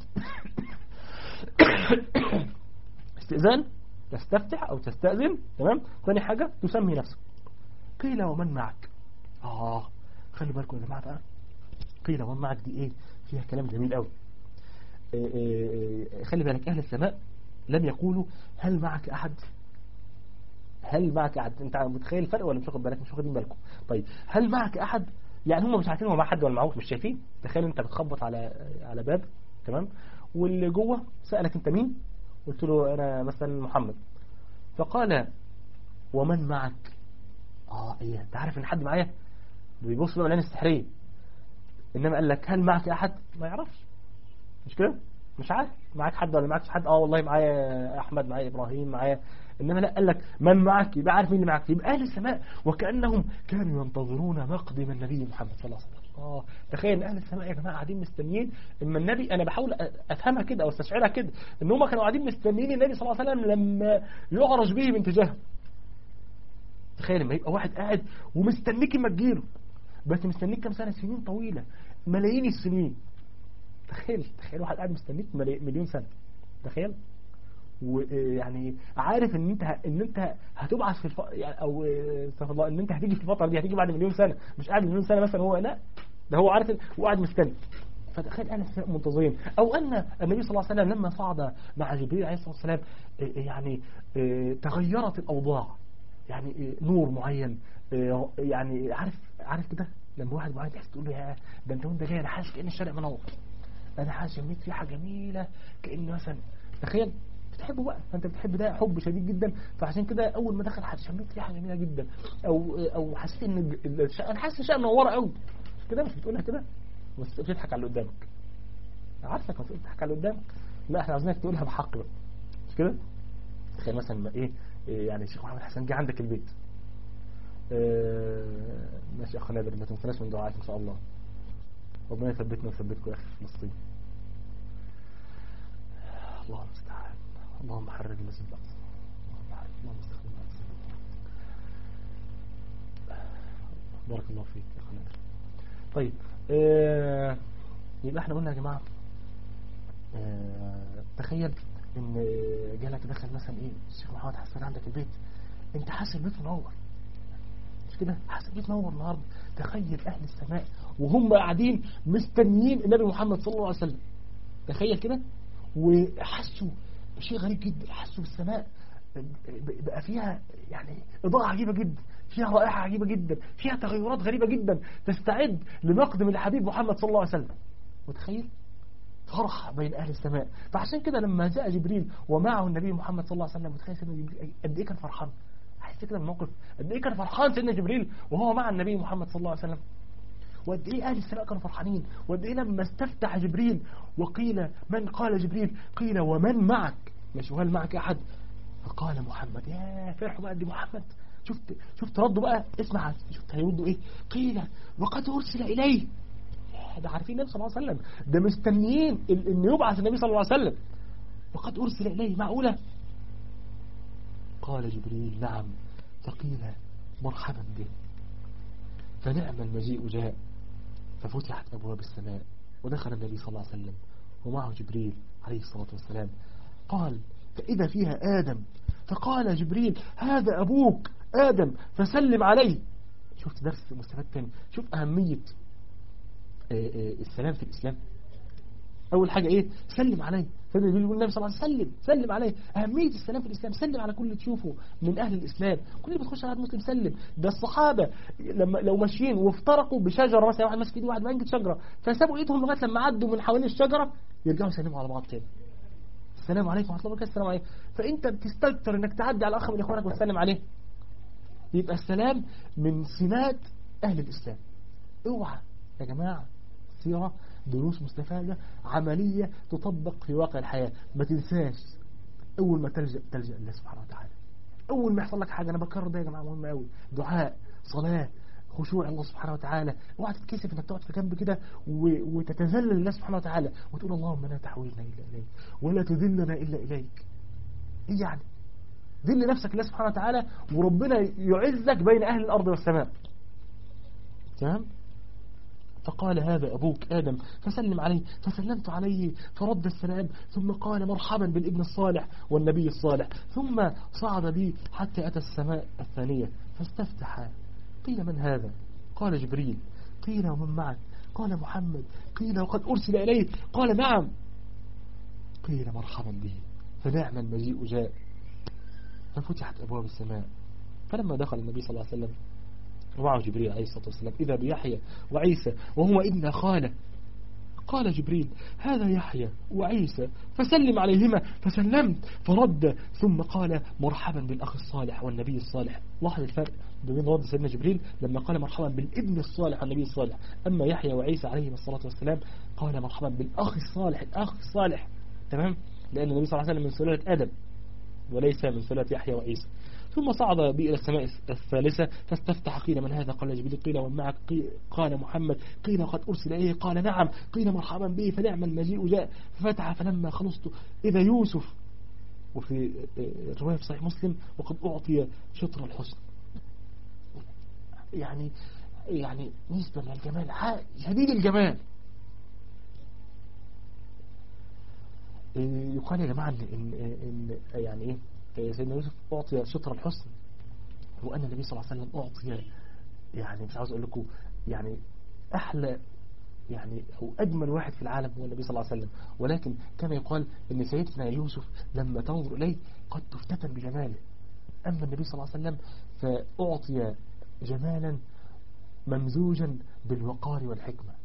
Speaker 1: استئذان تستفتح او تستأذن تمام ثاني حاجة تسمي نفسك قيل ومن معك اه خلي بالكم يا جماعه بقى قيل ومن معك دي ايه فيها كلام جميل قوي إيه إيه خلي بالك اهل السماء لم يقولوا هل معك احد هل معك احد انت متخيل الفرق ولا مش واخد بالك مش واخدين بالكم طيب هل معك احد يعني هم مش عارفين هو مع حد ولا معهوش مش شايفين تخيل انت بتخبط على على باب تمام واللي جوه سألك انت مين قلت له انا مثلا محمد فقال ومن معك اه ايه انت عارف ان حد معايا بيبص بقى العين السحريه انما قال لك هل معك احد ما يعرفش مش كده مش عارف معاك حد ولا معكش حد اه والله معايا احمد معايا ابراهيم معايا انما لا قال لك من معك يبقى عارف مين اللي معك يبقى اهل السماء وكانهم كانوا ينتظرون مقدم النبي محمد صلى الله عليه وسلم اه تخيل ان اهل السماء يا جماعه قاعدين مستنيين اما النبي انا بحاول افهمها كده او استشعرها كده ان هم كانوا قاعدين مستنيين النبي صلى الله عليه وسلم لما يعرج به من تجاههم تخيل لما يبقى واحد قاعد ومستنيك اما تجيله بس مستنيك كام سنه سنين طويله ملايين السنين تخيل تخيل واحد قاعد مستنيك مليون سنه تخيل ويعني عارف ان انت ان انت هتبعث في الف... يعني او استغفر الله ان انت هتيجي في الفتره دي هتيجي بعد مليون سنه مش قاعد مليون سنه مثلا هو لا ده هو عارف وقاعد مستني فتخيل اهل السماء منتظرين او ان النبي صلى الله عليه وسلم لما صعد مع جبريل عليه الصلاه والسلام يعني تغيرت الاوضاع يعني نور معين يعني عارف عارف كده لما واحد معين تحس تقول له يا ده انت وانت جاي انا حاسس كان الشارع منور انا شميت ريحه جميله كان مثلا تخيل بتحبه بقى فانت بتحب ده حب شديد جدا فعشان كده اول ما دخل شميت ريحه جميله جدا او او حسيت ان انا حاسس الشقه منوره قوي كده مش بتقولها كده بس بتضحك على اللي قدامك عارفك ما بتضحك على اللي قدامك لا احنا عاوزينك تقولها بحق بقى مش كده تخيل مثلا ايه يعني الشيخ محمد حسن جه عندك البيت اه ماشي يا اخ نادر ما تنسناش من دعائك ان شاء الله ربنا يثبتنا ويثبتكم يا اخي في فلسطين الله المستعان اللهم حرر المسجد الاقصى اللهم حرر اللهم استخدم الاقصى بارك الله فيك يا اخ نادر طيب اه يبقى احنا قلنا يا جماعه اه تخيل ان جالك دخل مثلا ايه الشيخ محمد حسن عندك البيت انت حاسس البيت منور مش كده حاسس البيت منور النهارده تخيل اهل السماء وهم قاعدين مستنيين النبي محمد صلى الله عليه وسلم تخيل كده وحسوا بشيء غريب جدا حسوا بالسماء بقى فيها يعني إضاءة عجيبة جدا فيها رائحة عجيبة جدا فيها تغيرات غريبة جدا تستعد لمقدم الحبيب محمد صلى الله عليه وسلم متخيل فرح بين أهل السماء فعشان كده لما جاء جبريل ومعه النبي محمد صلى الله عليه وسلم متخيل سيدنا جبريل قد إيه كان فرحان حسيت كده الموقف قد إيه كان فرحان سيدنا جبريل وهو مع النبي محمد صلى الله عليه وسلم وقد إيه أهل السماء كانوا فرحانين وقد إيه لما استفتح جبريل وقيل من قال جبريل قيل ومن معك مش وهل معك أحد فقال محمد يا فرحوا بقى دي محمد شفت شفت ردوا بقى اسمع شفت هيردوا ايه قيل وقد ارسل اليه ده عارفين النبي صلى الله عليه وسلم ده مستنيين ان يبعث النبي صلى الله عليه وسلم وقد ارسل اليه معقوله قال جبريل نعم فقيل مرحبا به فنعم المجيء جاء ففتحت ابواب السماء ودخل النبي صلى الله عليه وسلم ومعه جبريل عليه الصلاه والسلام قال فإذا فيها آدم فقال جبريل هذا أبوك آدم فسلم عليه شفت درس مستفاد تاني شوف أهمية السلام في الإسلام أول حاجة إيه سلم عليه سيدنا جبريل يقول النبي صلى الله عليه وسلم سلم عليه أهمية السلام في الإسلام سلم على كل اللي تشوفه من أهل الإسلام كل اللي بتخش على مسلم سلم ده الصحابة لما لو ماشيين وافترقوا بشجرة مثلا واحد ماسك ايده واحد ماسك شجرة فسابوا ايدهم لغاية لما عدوا من حوالين الشجرة يرجعوا يسلموا على بعض تاني السلام عليكم ورحمة الله وبركاته السلام عليكم فأنت بتستكتر أنك تعدي على أخ من إخوانك وتسلم عليه يبقى السلام من سمات أهل الإسلام اوعى يا جماعة سيرة دروس مستفادة عملية تطبق في واقع الحياة ما تنساش أول ما تلجأ تلجأ الله سبحانه وتعالى أول ما يحصل لك حاجة أنا بكرر ده يا جماعة مهم قوي دعاء صلاة خشوع الله سبحانه وتعالى اوعى تتكسف انك تقعد في جنب كده وتتذلل لله سبحانه وتعالى وتقول اللهم لا تحويلنا الا اليك ولا تذلنا الا اليك ايه يعني ذل نفسك لله سبحانه وتعالى وربنا يعزك بين اهل الارض والسماء تمام فقال هذا أبوك آدم فسلم عليه فسلمت عليه فرد السلام ثم قال مرحبا بالابن الصالح والنبي الصالح ثم صعد بي حتى أتى السماء الثانية فاستفتح قيل من هذا قال جبريل قيل ومن معك قال محمد قيل وقد أرسل إليه قال نعم قيل مرحبا به فنعم المجيء جاء ففتحت أبواب السماء فلما دخل النبي صلى الله عليه وسلم ومعه جبريل عليه الصلاة والسلام إذا بيحيى وعيسى وهو ابن خاله قال جبريل هذا يحيى وعيسى فسلم عليهما فسلمت فرد ثم قال مرحبا بالأخ الصالح والنبي الصالح لاحظ الفرق بين رد سيدنا جبريل لما قال مرحبا بالابن الصالح والنبي الصالح أما يحيى وعيسى عليهما الصلاة والسلام قال مرحبا بالأخ الصالح الأخ الصالح تمام لأن النبي صلى الله عليه وسلم من سلالة آدم وليس من سلالة يحيى وعيسى ثم صعد بي إلى السماء الثالثة فاستفتح قيل من هذا قال جبريل قيل ومن معك قال محمد قيل قد أرسل إليه قال نعم قيل مرحبا به فنعم المجيء جاء ففتح فلما خلصت إذا يوسف وفي الرواية في صحيح مسلم وقد أعطي شطر الحسن يعني يعني نسبة للجمال شديد الجمال يقال يا جماعة إن, إن, إن يعني إيه سيدنا يوسف أعطي شطر الحسن وأن النبي صلى الله عليه وسلم أعطي يعني مش عاوز أقول لكم يعني أحلى يعني أو أجمل واحد في العالم هو النبي صلى الله عليه وسلم ولكن كما يقال أن سيدنا يوسف لما تنظر إليه قد تفتتن بجماله أما النبي صلى الله عليه وسلم فأعطي جمالا ممزوجا بالوقار والحكمة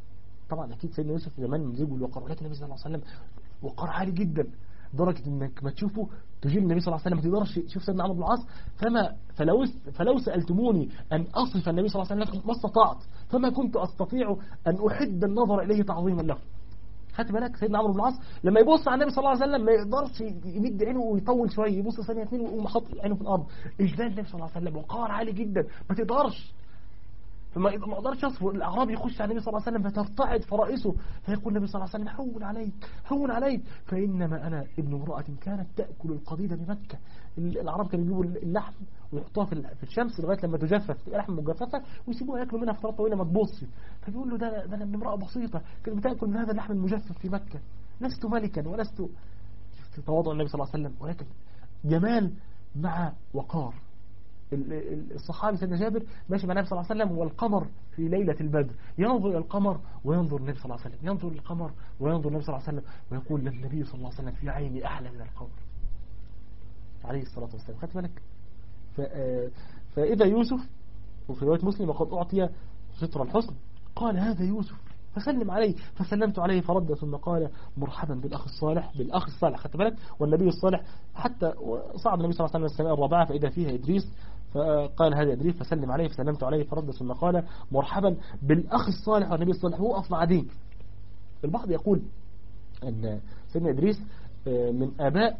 Speaker 1: طبعا اكيد سيدنا يوسف زمان من زوجه والوقار ولكن النبي صلى الله عليه وسلم وقار عالي جدا لدرجه انك ما تشوفه تجيب النبي صلى الله عليه وسلم ما تقدرش تشوف سيدنا عمرو بن العاص فما فلو فلو سالتموني ان اصف النبي صلى الله عليه وسلم ما استطعت فما كنت استطيع ان احد النظر اليه تعظيما له خدت بالك سيدنا عمرو بن العاص لما يبص على النبي صلى الله عليه وسلم ما يقدرش يمد عينه ويطول شويه يبص ثانيه اثنين ويقوم حاطط عينه في الارض اجلال النبي صلى الله عليه وسلم وقار عالي جدا ما تقدرش فما ما اقدرش اصبر الاعرابي يخش على النبي صلى الله عليه وسلم فترتعد فرائسه فيقول النبي صلى الله عليه وسلم هون عليك هون عليك فانما انا ابن امراه كانت تاكل القضيب بمكه العرب كانوا يجيبوا اللحم ويحطوها في في الشمس لغايه لما تجفف تبقى لحم مجففه ويسيبوها ياكلوا منها فترات طويله ما تبص فبيقول له ده ده انا ابن امراه بسيطه كانت بتاكل من هذا اللحم المجفف في مكه لست ملكا ولست شفت تواضع النبي صلى الله عليه وسلم ولكن جمال مع وقار الصحابي سيدنا جابر ماشي مع النبي صلى الله عليه وسلم والقمر في ليلة البدر ينظر إلى القمر وينظر النبي صلى الله عليه وسلم ينظر القمر وينظر النبي صلى الله عليه وسلم ويقول للنبي صلى الله عليه وسلم في عيني أحلى من القمر عليه الصلاة والسلام خدت بالك فإذا يوسف وفي رواية مسلم وقد أعطي ستر الحسن قال هذا يوسف فسلم عليه فسلمت عليه فرد ثم قال مرحبا بالأخ الصالح بالأخ الصالح خدت بالك والنبي الصالح حتى صعد النبي صلى الله عليه وسلم السماء الرابعة فإذا فيها إدريس فقال هذا إدريس فسلم عليه فسلمت عليه فرد ثم قال مرحبا بالأخ الصالح والنبي الصالح هو أصلا عدين البعض يقول أن سيدنا إدريس من آباء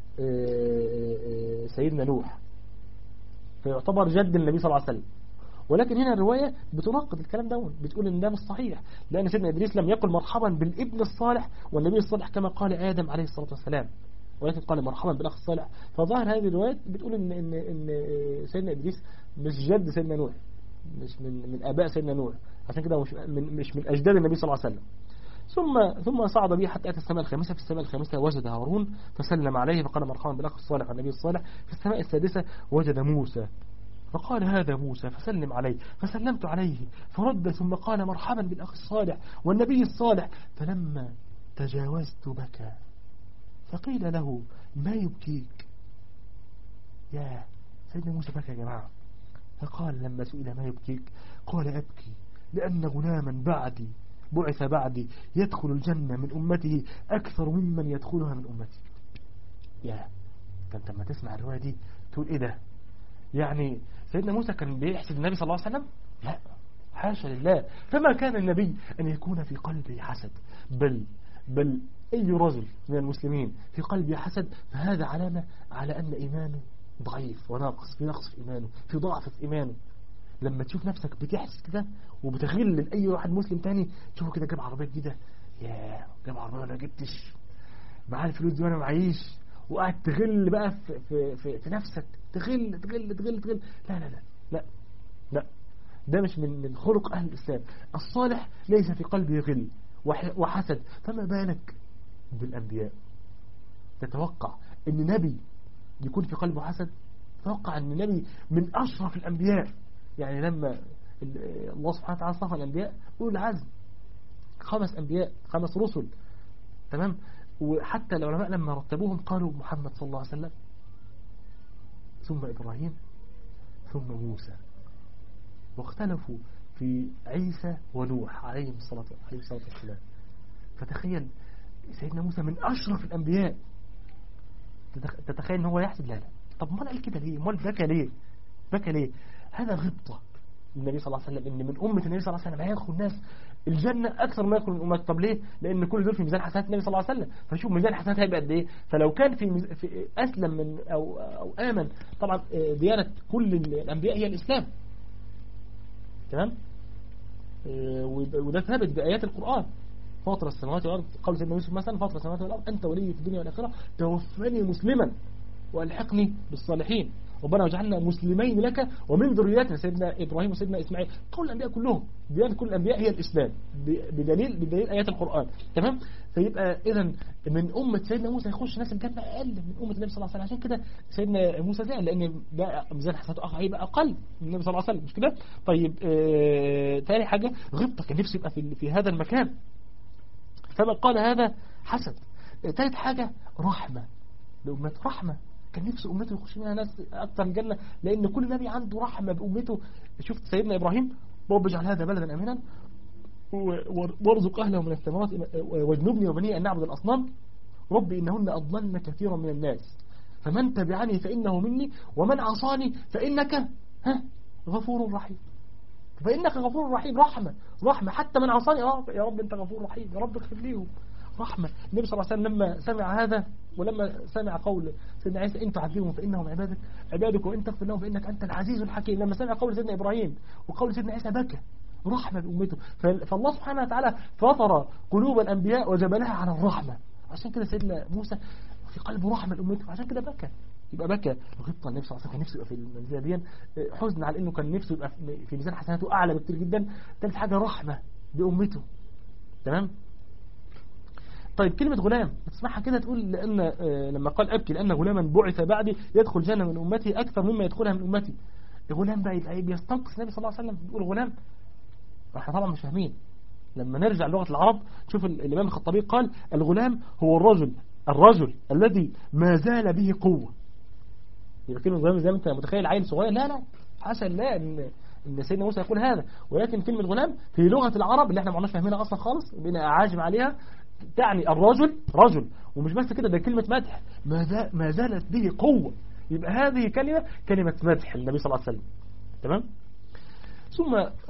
Speaker 1: سيدنا نوح فيعتبر جد النبي صلى الله عليه وسلم ولكن هنا الرواية بتناقض الكلام ده بتقول ان ده مش صحيح لأن سيدنا إدريس لم يقل مرحبا بالابن الصالح والنبي الصالح كما قال آدم عليه الصلاة والسلام ولكن قال مرحبا بالأخ الصالح فظاهر هذه الروايات بتقول إن, إن, إن سيدنا إدريس مش جد سيدنا نوح مش من, من آباء سيدنا نوح عشان كده مش من, مش من أجداد النبي صلى الله عليه وسلم ثم ثم صعد به حتى أتى السماء الخامسة في السماء الخامسة وجد هارون فسلم عليه فقال مرحبا بالأخ الصالح والنبي الصالح في السماء السادسة وجد موسى فقال هذا موسى فسلم عليه فسلمت عليه فرد ثم قال مرحبا بالأخ الصالح والنبي الصالح فلما تجاوزت بكى فقيل له ما يبكيك يا سيدنا موسى بكى يا جماعة فقال لما سئل ما يبكيك قال أبكي لأن غلاما بعدي بعث بعدي يدخل الجنة من أمته أكثر ممن يدخلها من أمتي يا فانت لما تسمع الرواية دي تقول إيه ده يعني سيدنا موسى كان بيحسد النبي صلى الله عليه وسلم لا حاشا لله فما كان النبي أن يكون في قلبه حسد بل بل أي رجل من المسلمين في قلبه حسد فهذا علامة على أن إيمانه ضعيف وناقص في نقص في إيمانه في ضعف في إيمانه لما تشوف نفسك بتحسد كده وبتغل لأي واحد مسلم تاني تشوفه كده جاب عربية جديدة يا جاب عربية أنا جبتش معاه الفلوس دي وأنا معيش وقاعد تغل بقى في, في, في, في نفسك تغل تغل تغل تغل لا لا لا لا لا ده مش من من خلق أهل الإسلام الصالح ليس في قلبه غل وحسد فما بالك بالأنبياء تتوقع أن نبي يكون في قلبه حسد تتوقع أن نبي من أشرف الأنبياء يعني لما الله سبحانه وتعالى صفى الأنبياء أولو العزم خمس أنبياء خمس رسل تمام وحتى العلماء لما رتبوهم قالوا محمد صلى الله عليه وسلم ثم إبراهيم ثم موسى واختلفوا في عيسى ونوح عليهم الصلاة عليه الصلاة والسلام فتخيل سيدنا موسى من أشرف الأنبياء تتخيل ان هو يحسد لا لا طب ما قال كده ليه امال بكى ليه بكى ليه هذا غبطة النبي صلى الله عليه وسلم ان من أمة النبي صلى الله عليه وسلم هيدخل الناس الجنة أكثر ما يدخل الأمات طب ليه لأن كل دول في ميزان حسنات النبي صلى الله عليه وسلم فشوف ميزان حسنات هيبقى قد إيه فلو كان في, مز... في أسلم من أو أو آمن طبعا ديانة كل الأنبياء هي الإسلام تمام وده ثابت بآيات القرآن فاطر السماوات والأرض قول سيدنا يوسف مثلا فاطر السماوات والأرض أنت ولي في الدنيا والآخرة توفني مسلما وألحقني بالصالحين ربنا وجعلنا مسلمين لك ومن ذريتنا سيدنا إبراهيم وسيدنا إسماعيل قول الأنبياء كلهم ديانة كل الأنبياء هي الإسلام بدليل بدليل آيات القرآن تمام فيبقى إذا من أمة سيدنا موسى يخش ناس الجنة أقل من أمة النبي صلى الله عليه وسلم عشان كده سيدنا موسى زعل لأن ده ميزان حسناته أخ هيبقى أقل من النبي صلى الله عليه وسلم مش كده طيب آه تاني حاجة غبطة كان نفسه يبقى في, في هذا المكان فمن قال هذا حسد ثالث حاجة رحمة لأمة رحمة كان نفسه أمته يخش منها ناس أكثر الجنة لأن كل نبي عنده رحمة بأمته شفت سيدنا إبراهيم رب اجعل هذا بلدا أمينا وارزق أهله من الثمرات واجنبني وبني أن نعبد الأصنام ربي إنهن أضللن كثيرا من الناس فمن تبعني فإنه مني ومن عصاني فإنك ها غفور رحيم فإنك غفور رحيم رحمة رحمة حتى من عصاني اه يا رب أنت غفور رحيم يا رب اغفر ليهم رحمة النبي صلى الله عليه وسلم لما سمع هذا ولما سمع قول سيدنا عيسى إن تعذبهم فإنهم عبادك عبادك وإن تغفر لهم فإنك أنت العزيز الحكيم لما سمع قول سيدنا إبراهيم وقول سيدنا عيسى بكى رحمة بأمته فالله سبحانه وتعالى فطر قلوب الأنبياء وجبلها على الرحمة عشان كده سيدنا موسى في قلبه رحمة لأمته عشان كده بكى يبقى بكى غبطة النبي صلى الله عليه وسلم كان نفسه يبقى في المنزلة دي حزن على انه كان نفسه يبقى في ميزان حسناته اعلى بكتير جدا ثالث حاجة رحمة بأمته تمام طيب كلمة غلام تسمعها كده تقول لأن لما قال أبكي لأن غلاما بعث بعدي يدخل جنة من أمتي أكثر مما يدخلها من أمتي الغلام بقى يبقى بيستنقص النبي صلى الله عليه وسلم بيقول غلام احنا طبعا مش فاهمين لما نرجع لغة العرب شوف الإمام الخطابي قال الغلام هو الرجل الرجل الذي ما زال به قوة يبقى كلمة غلام زي ما انت متخيل عيل صغير لا لا حسن لا ان ان سيدنا موسى يقول هذا ولكن كلمة غلام في لغة العرب اللي احنا ما عندناش فاهمينها اصلا خالص بين اعاجم عليها تعني الرجل رجل ومش بس كده ده كلمة مدح ما, ما زالت به قوة يبقى هذه كلمة كلمة مدح النبي صلى الله عليه وسلم تمام ثم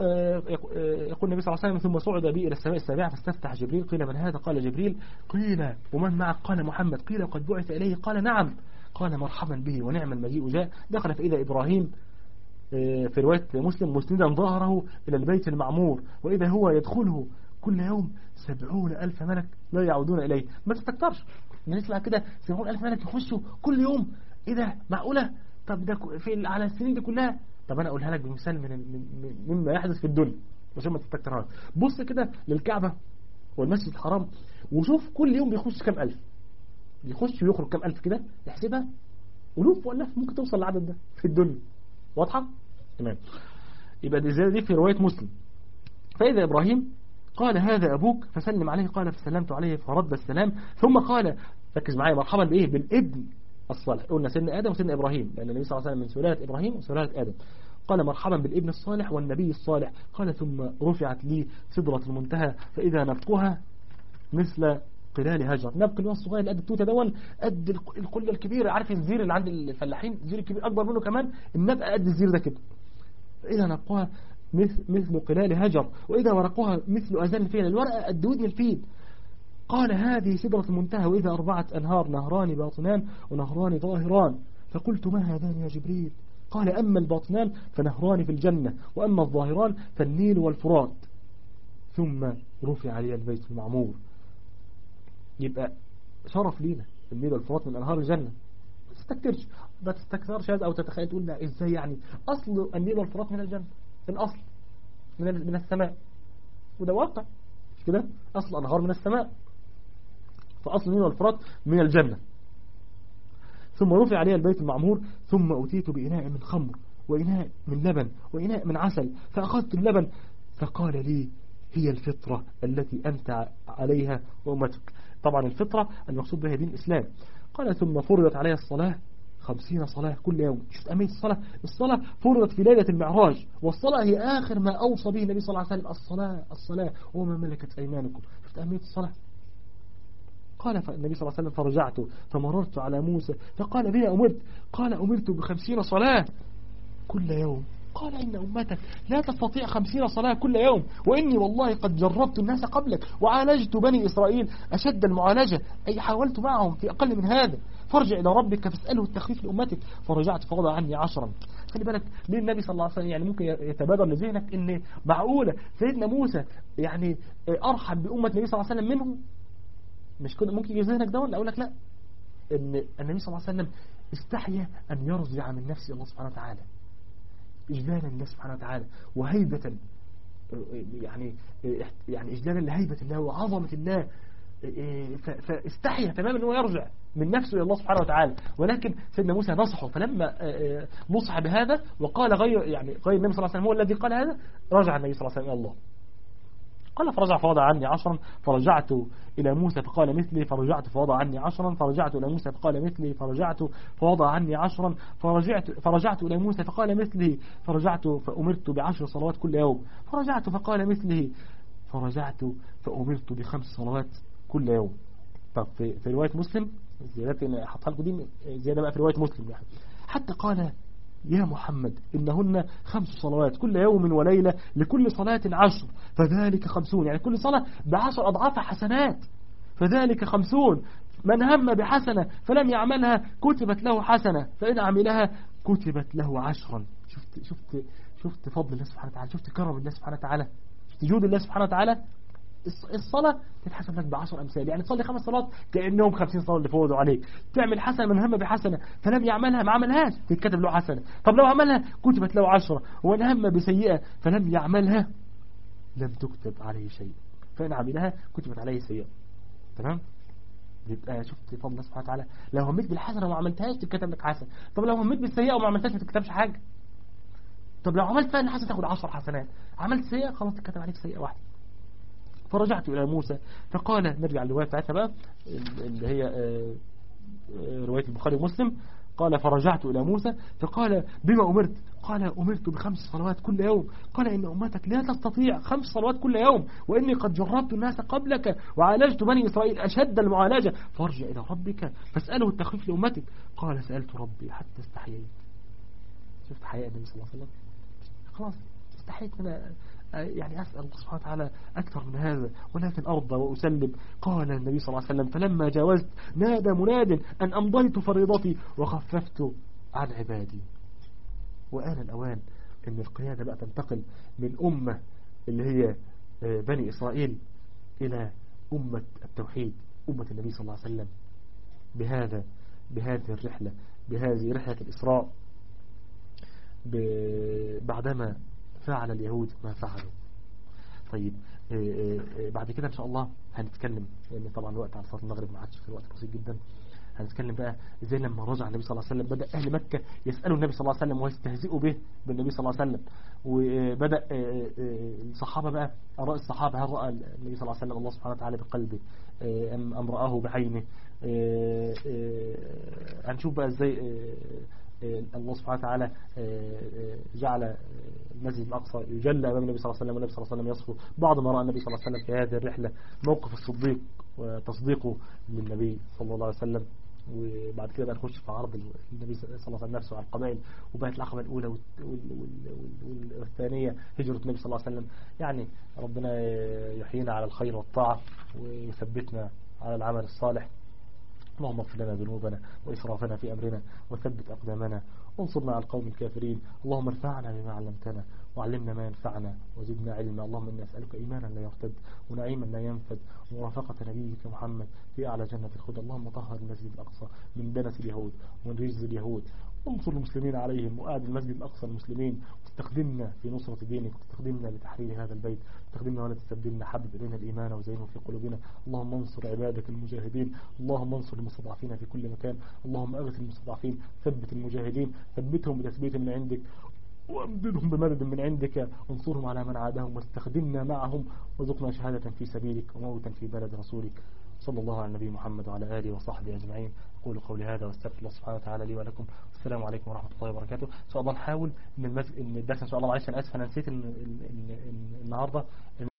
Speaker 1: يقول النبي صلى الله عليه وسلم ثم صعد بي إلى السماء السابعة فاستفتح جبريل قيل من هذا قال جبريل قيل ومن معك قال محمد قيل وقد بعث إليه قال نعم قال مرحبا به ونعم المجيء جاء دخل فإذا إبراهيم في رواية مسلم مسندا ظهره إلى البيت المعمور وإذا هو يدخله كل يوم سبعون ألف ملك لا يعودون إليه ما تستكترش نسمع كده سبعون ألف ملك يخشوا كل يوم إيه ده معقولة طب ده في على السنين دي كلها طب أنا أقولها لك بمثال من مما يحدث في الدنيا عشان ما تستكترهاش بص كده للكعبة والمسجد الحرام وشوف كل يوم بيخش كام ألف يخش ويخرج كام ألف كده احسبها ألوف وألاف ممكن توصل للعدد ده في الدنيا واضحة؟ تمام يبقى دي زي دي في رواية مسلم فإذا إبراهيم قال هذا أبوك فسلم عليه قال فسلمت عليه فرد السلام ثم قال ركز معايا مرحبا بإيه بالابن الصالح قلنا سيدنا آدم وسيدنا إبراهيم لأن النبي صلى الله عليه وسلم من سلالة إبراهيم وسلالة آدم قال مرحبا بالابن الصالح والنبي الصالح قال ثم رفعت لي سدرة المنتهى فإذا نبقها مثل قلال هجر نبق اللي هو الصغير اللي قد التوته دون قد القله الكبيره عارف الزير اللي عند الفلاحين الزير الكبير اكبر منه كمان النبقه قد الزير ده كده فاذا نبقها مثل, مثل قلال هجر واذا ورقها مثل اذان الفيل الورقه قد ودن الفيل قال هذه سدرة المنتهى وإذا أربعة أنهار نهران باطنان ونهران ظاهران فقلت ما هذان يا جبريل قال أما الباطنان فنهران في الجنة وأما الظاهران فالنيل والفرات ثم رفع لي البيت المعمور يبقى شرف لينا النيل والفرات من أنهار الجنة ما تستكترش ما تستكترش هذا أو تتخيل تقول لا إزاي يعني أصل النيل والفرات من الجنة الأصل من من السماء وده واقع مش كده أصل أنهار من السماء فأصل النيل والفرات من الجنة ثم رفع علي البيت المعمور ثم أتيت بإناء من خمر وإناء من لبن وإناء من عسل فأخذت اللبن فقال لي هي الفطرة التي أنت عليها وأمتك طبعا الفطرة المقصود بها دين الإسلام قال ثم فرضت علي الصلاة خمسين صلاة كل يوم شفت أمية الصلاة الصلاة فرضت في ليلة المعراج والصلاة هي آخر ما أوصى به النبي صلى الله عليه وسلم الصلاة الصلاة وما ملكت أيمانكم شفت أمية الصلاة قال النبي صلى الله عليه وسلم فرجعت فمررت على موسى فقال بي أمرت قال أمرت بخمسين صلاة كل يوم قال إن أمتك لا تستطيع خمسين صلاة كل يوم وإني والله قد جربت الناس قبلك وعالجت بني إسرائيل أشد المعالجة أي حاولت معهم في أقل من هذا فارجع إلى ربك فاسأله التخفيف لأمتك فرجعت فوضع عني عشرا خلي بالك ليه النبي صلى الله عليه وسلم يعني ممكن يتبادر لذهنك ان معقولة سيدنا موسى يعني أرحم بأمة النبي صلى الله عليه وسلم منهم مش كده ممكن يجي ذهنك ده ولا أقول لك لا ان النبي صلى الله عليه وسلم استحيا أن يرجع من نفسه الله سبحانه وتعالى إجلالا لله سبحانه وتعالى وهيبة يعني يعني إجلالا لهيبة الله وعظمة الله فاستحيا تماما أنه يرجع من نفسه إلى الله سبحانه وتعالى ولكن سيدنا موسى نصحه فلما نصح بهذا وقال غير يعني غير النبي صلى الله عليه وسلم هو الذي قال هذا رجع النبي صلى الله عليه وسلم إلى الله قال فرجع فوضع عني عشرا فرجعت إلى موسى فقال مثلي فرجعت فوضع عني عشرا فرجعت إلى موسى فقال مثلي فرجعت فوضع عني عشرا فرجعت, فرجعت إلى موسى فقال مثلي فرجعت فأمرت بعشر صلوات كل يوم فرجعت فقال مثله فرجعت فأمرت بخمس صلوات كل يوم طب في, في رواية مسلم الزيادات اللي حطها لكم دي زيادة بقى في رواية مسلم يعني حتى قال يا محمد إنهن خمس صلوات كل يوم وليلة لكل صلاة عشر فذلك خمسون يعني كل صلاة بعشر أضعاف حسنات فذلك خمسون من هم بحسنة فلم يعملها كتبت له حسنة فإن عملها كتبت له عشرا شفت شفت شفت فضل الله سبحانه وتعالى شفت كرم الله سبحانه وتعالى شفت جود الله سبحانه وتعالى الصلاة تتحسب لك بعشر أمثال يعني تصلي خمس صلوات كأنهم خمسين صلاة اللي فوضوا عليك تعمل حسنة من هم بحسنة فلم يعملها ما عملهاش تتكتب له حسنة طب لو عملها كتبت له عشرة وإن هم بسيئة فلم يعملها لم تكتب عليه شيء فإن عملها كتبت عليه سيئة تمام يبقى شفت فضل الله سبحانه وتعالى لو هميت بالحسنة وما عملتهاش تتكتب لك حسنة طب لو هميت بالسيئة وما عملتهاش ما تكتبش حاجة طب لو عملت فعلا حسنة تاخد 10 حسنات عملت سيئة خلاص تتكتب عليك سيئة واحدة فرجعت إلى موسى فقال نرجع للرواية بتاعتها بقى اللي هي رواية البخاري ومسلم قال فرجعت إلى موسى فقال بما أمرت قال أمرت بخمس صلوات كل يوم قال إن أمتك لا تستطيع خمس صلوات كل يوم وإني قد جربت الناس قبلك وعالجت بني إسرائيل أشد المعالجة فارجع إلى ربك فاسأله التخفيف لأمتك قال سألت ربي حتى استحييت شفت حياء النبي صلى الله عليه وسلم خلاص استحيت من يعني أسأل الله سبحانه وتعالى أكثر من هذا ولكن أرضى وأسلم قال النبي صلى الله عليه وسلم فلما جاوزت نادى مناد أن أمضيت فريضتي وخففت عن عبادي وآن الأوان أن القيادة بقى تنتقل من أمة اللي هي بني إسرائيل إلى أمة التوحيد أمة النبي صلى الله عليه وسلم بهذا بهذه الرحلة بهذه رحلة الإسراء بعدما فعل اليهود ما فعلوا طيب بعد كده ان شاء الله هنتكلم لان طبعا وقت على صلاه المغرب ما عادش في وقت بسيط جدا هنتكلم بقى ازاي لما رجع النبي صلى الله عليه وسلم بدأ اهل مكة يسألوا النبي صلى الله عليه وسلم ويستهزئوا به بالنبي صلى الله عليه وسلم وبدأ الصحابة بقى أراء الصحابة هل رأى النبي صلى الله عليه وسلم الله سبحانه وتعالى بقلبه أم, أم رآه بعينه هنشوف بقى ازاي الله سبحانه وتعالى جعل المسجد الأقصى يجلى أمام النبي صلى الله عليه وسلم والنبي صلى الله عليه وسلم يصفه بعض ما رأى النبي صلى الله عليه وسلم في هذه الرحلة موقف الصديق وتصديقه للنبي صلى الله عليه وسلم وبعد كده بقى نخش في عرض النبي صلى الله عليه وسلم نفسه على القبائل وبقت العقبة الأولى والثانية هجرة النبي صلى الله عليه وسلم يعني ربنا يحيينا على الخير والطاعة ويثبتنا على العمل الصالح اللهم اغفر لنا ذنوبنا وإسرافنا في أمرنا وثبت أقدامنا وانصرنا على القوم الكافرين اللهم ارفعنا بما علمتنا وعلمنا ما ينفعنا وزدنا علما اللهم إني أسألك إيمانا لا يرتد ونعيما لا ينفد ومرافقة نبيك محمد في أعلى جنة الخدى اللهم طهر المسجد الأقصى من دنس اليهود ومن رجز اليهود وانصر المسلمين عليهم وأعد المسجد الأقصى المسلمين واستخدمنا في نصرة دينك واستخدمنا لتحرير هذا البيت استخدمنا ولا تستبدلنا حبب إلينا الإيمان وزينه في قلوبنا اللهم انصر عبادك المجاهدين اللهم انصر المستضعفين في كل مكان اللهم أغث المستضعفين ثبت المجاهدين ثبتهم بتثبيت من عندك وامددهم بمدد من عندك وانصرهم على من عادهم واستخدمنا معهم وارزقنا شهادة في سبيلك وموتا في بلد رسولك صلى الله على النبي محمد وعلى آله وصحبه أجمعين أقول قولي هذا واستغفر الله سبحانه وتعالى لي ولكم والسلام عليكم ورحمة الله وبركاته إن شاء الله نحاول إن المز... إن الدرس إن شاء الله معلش أنا آسف أنا نسيت إن... إن... إن... النهاردة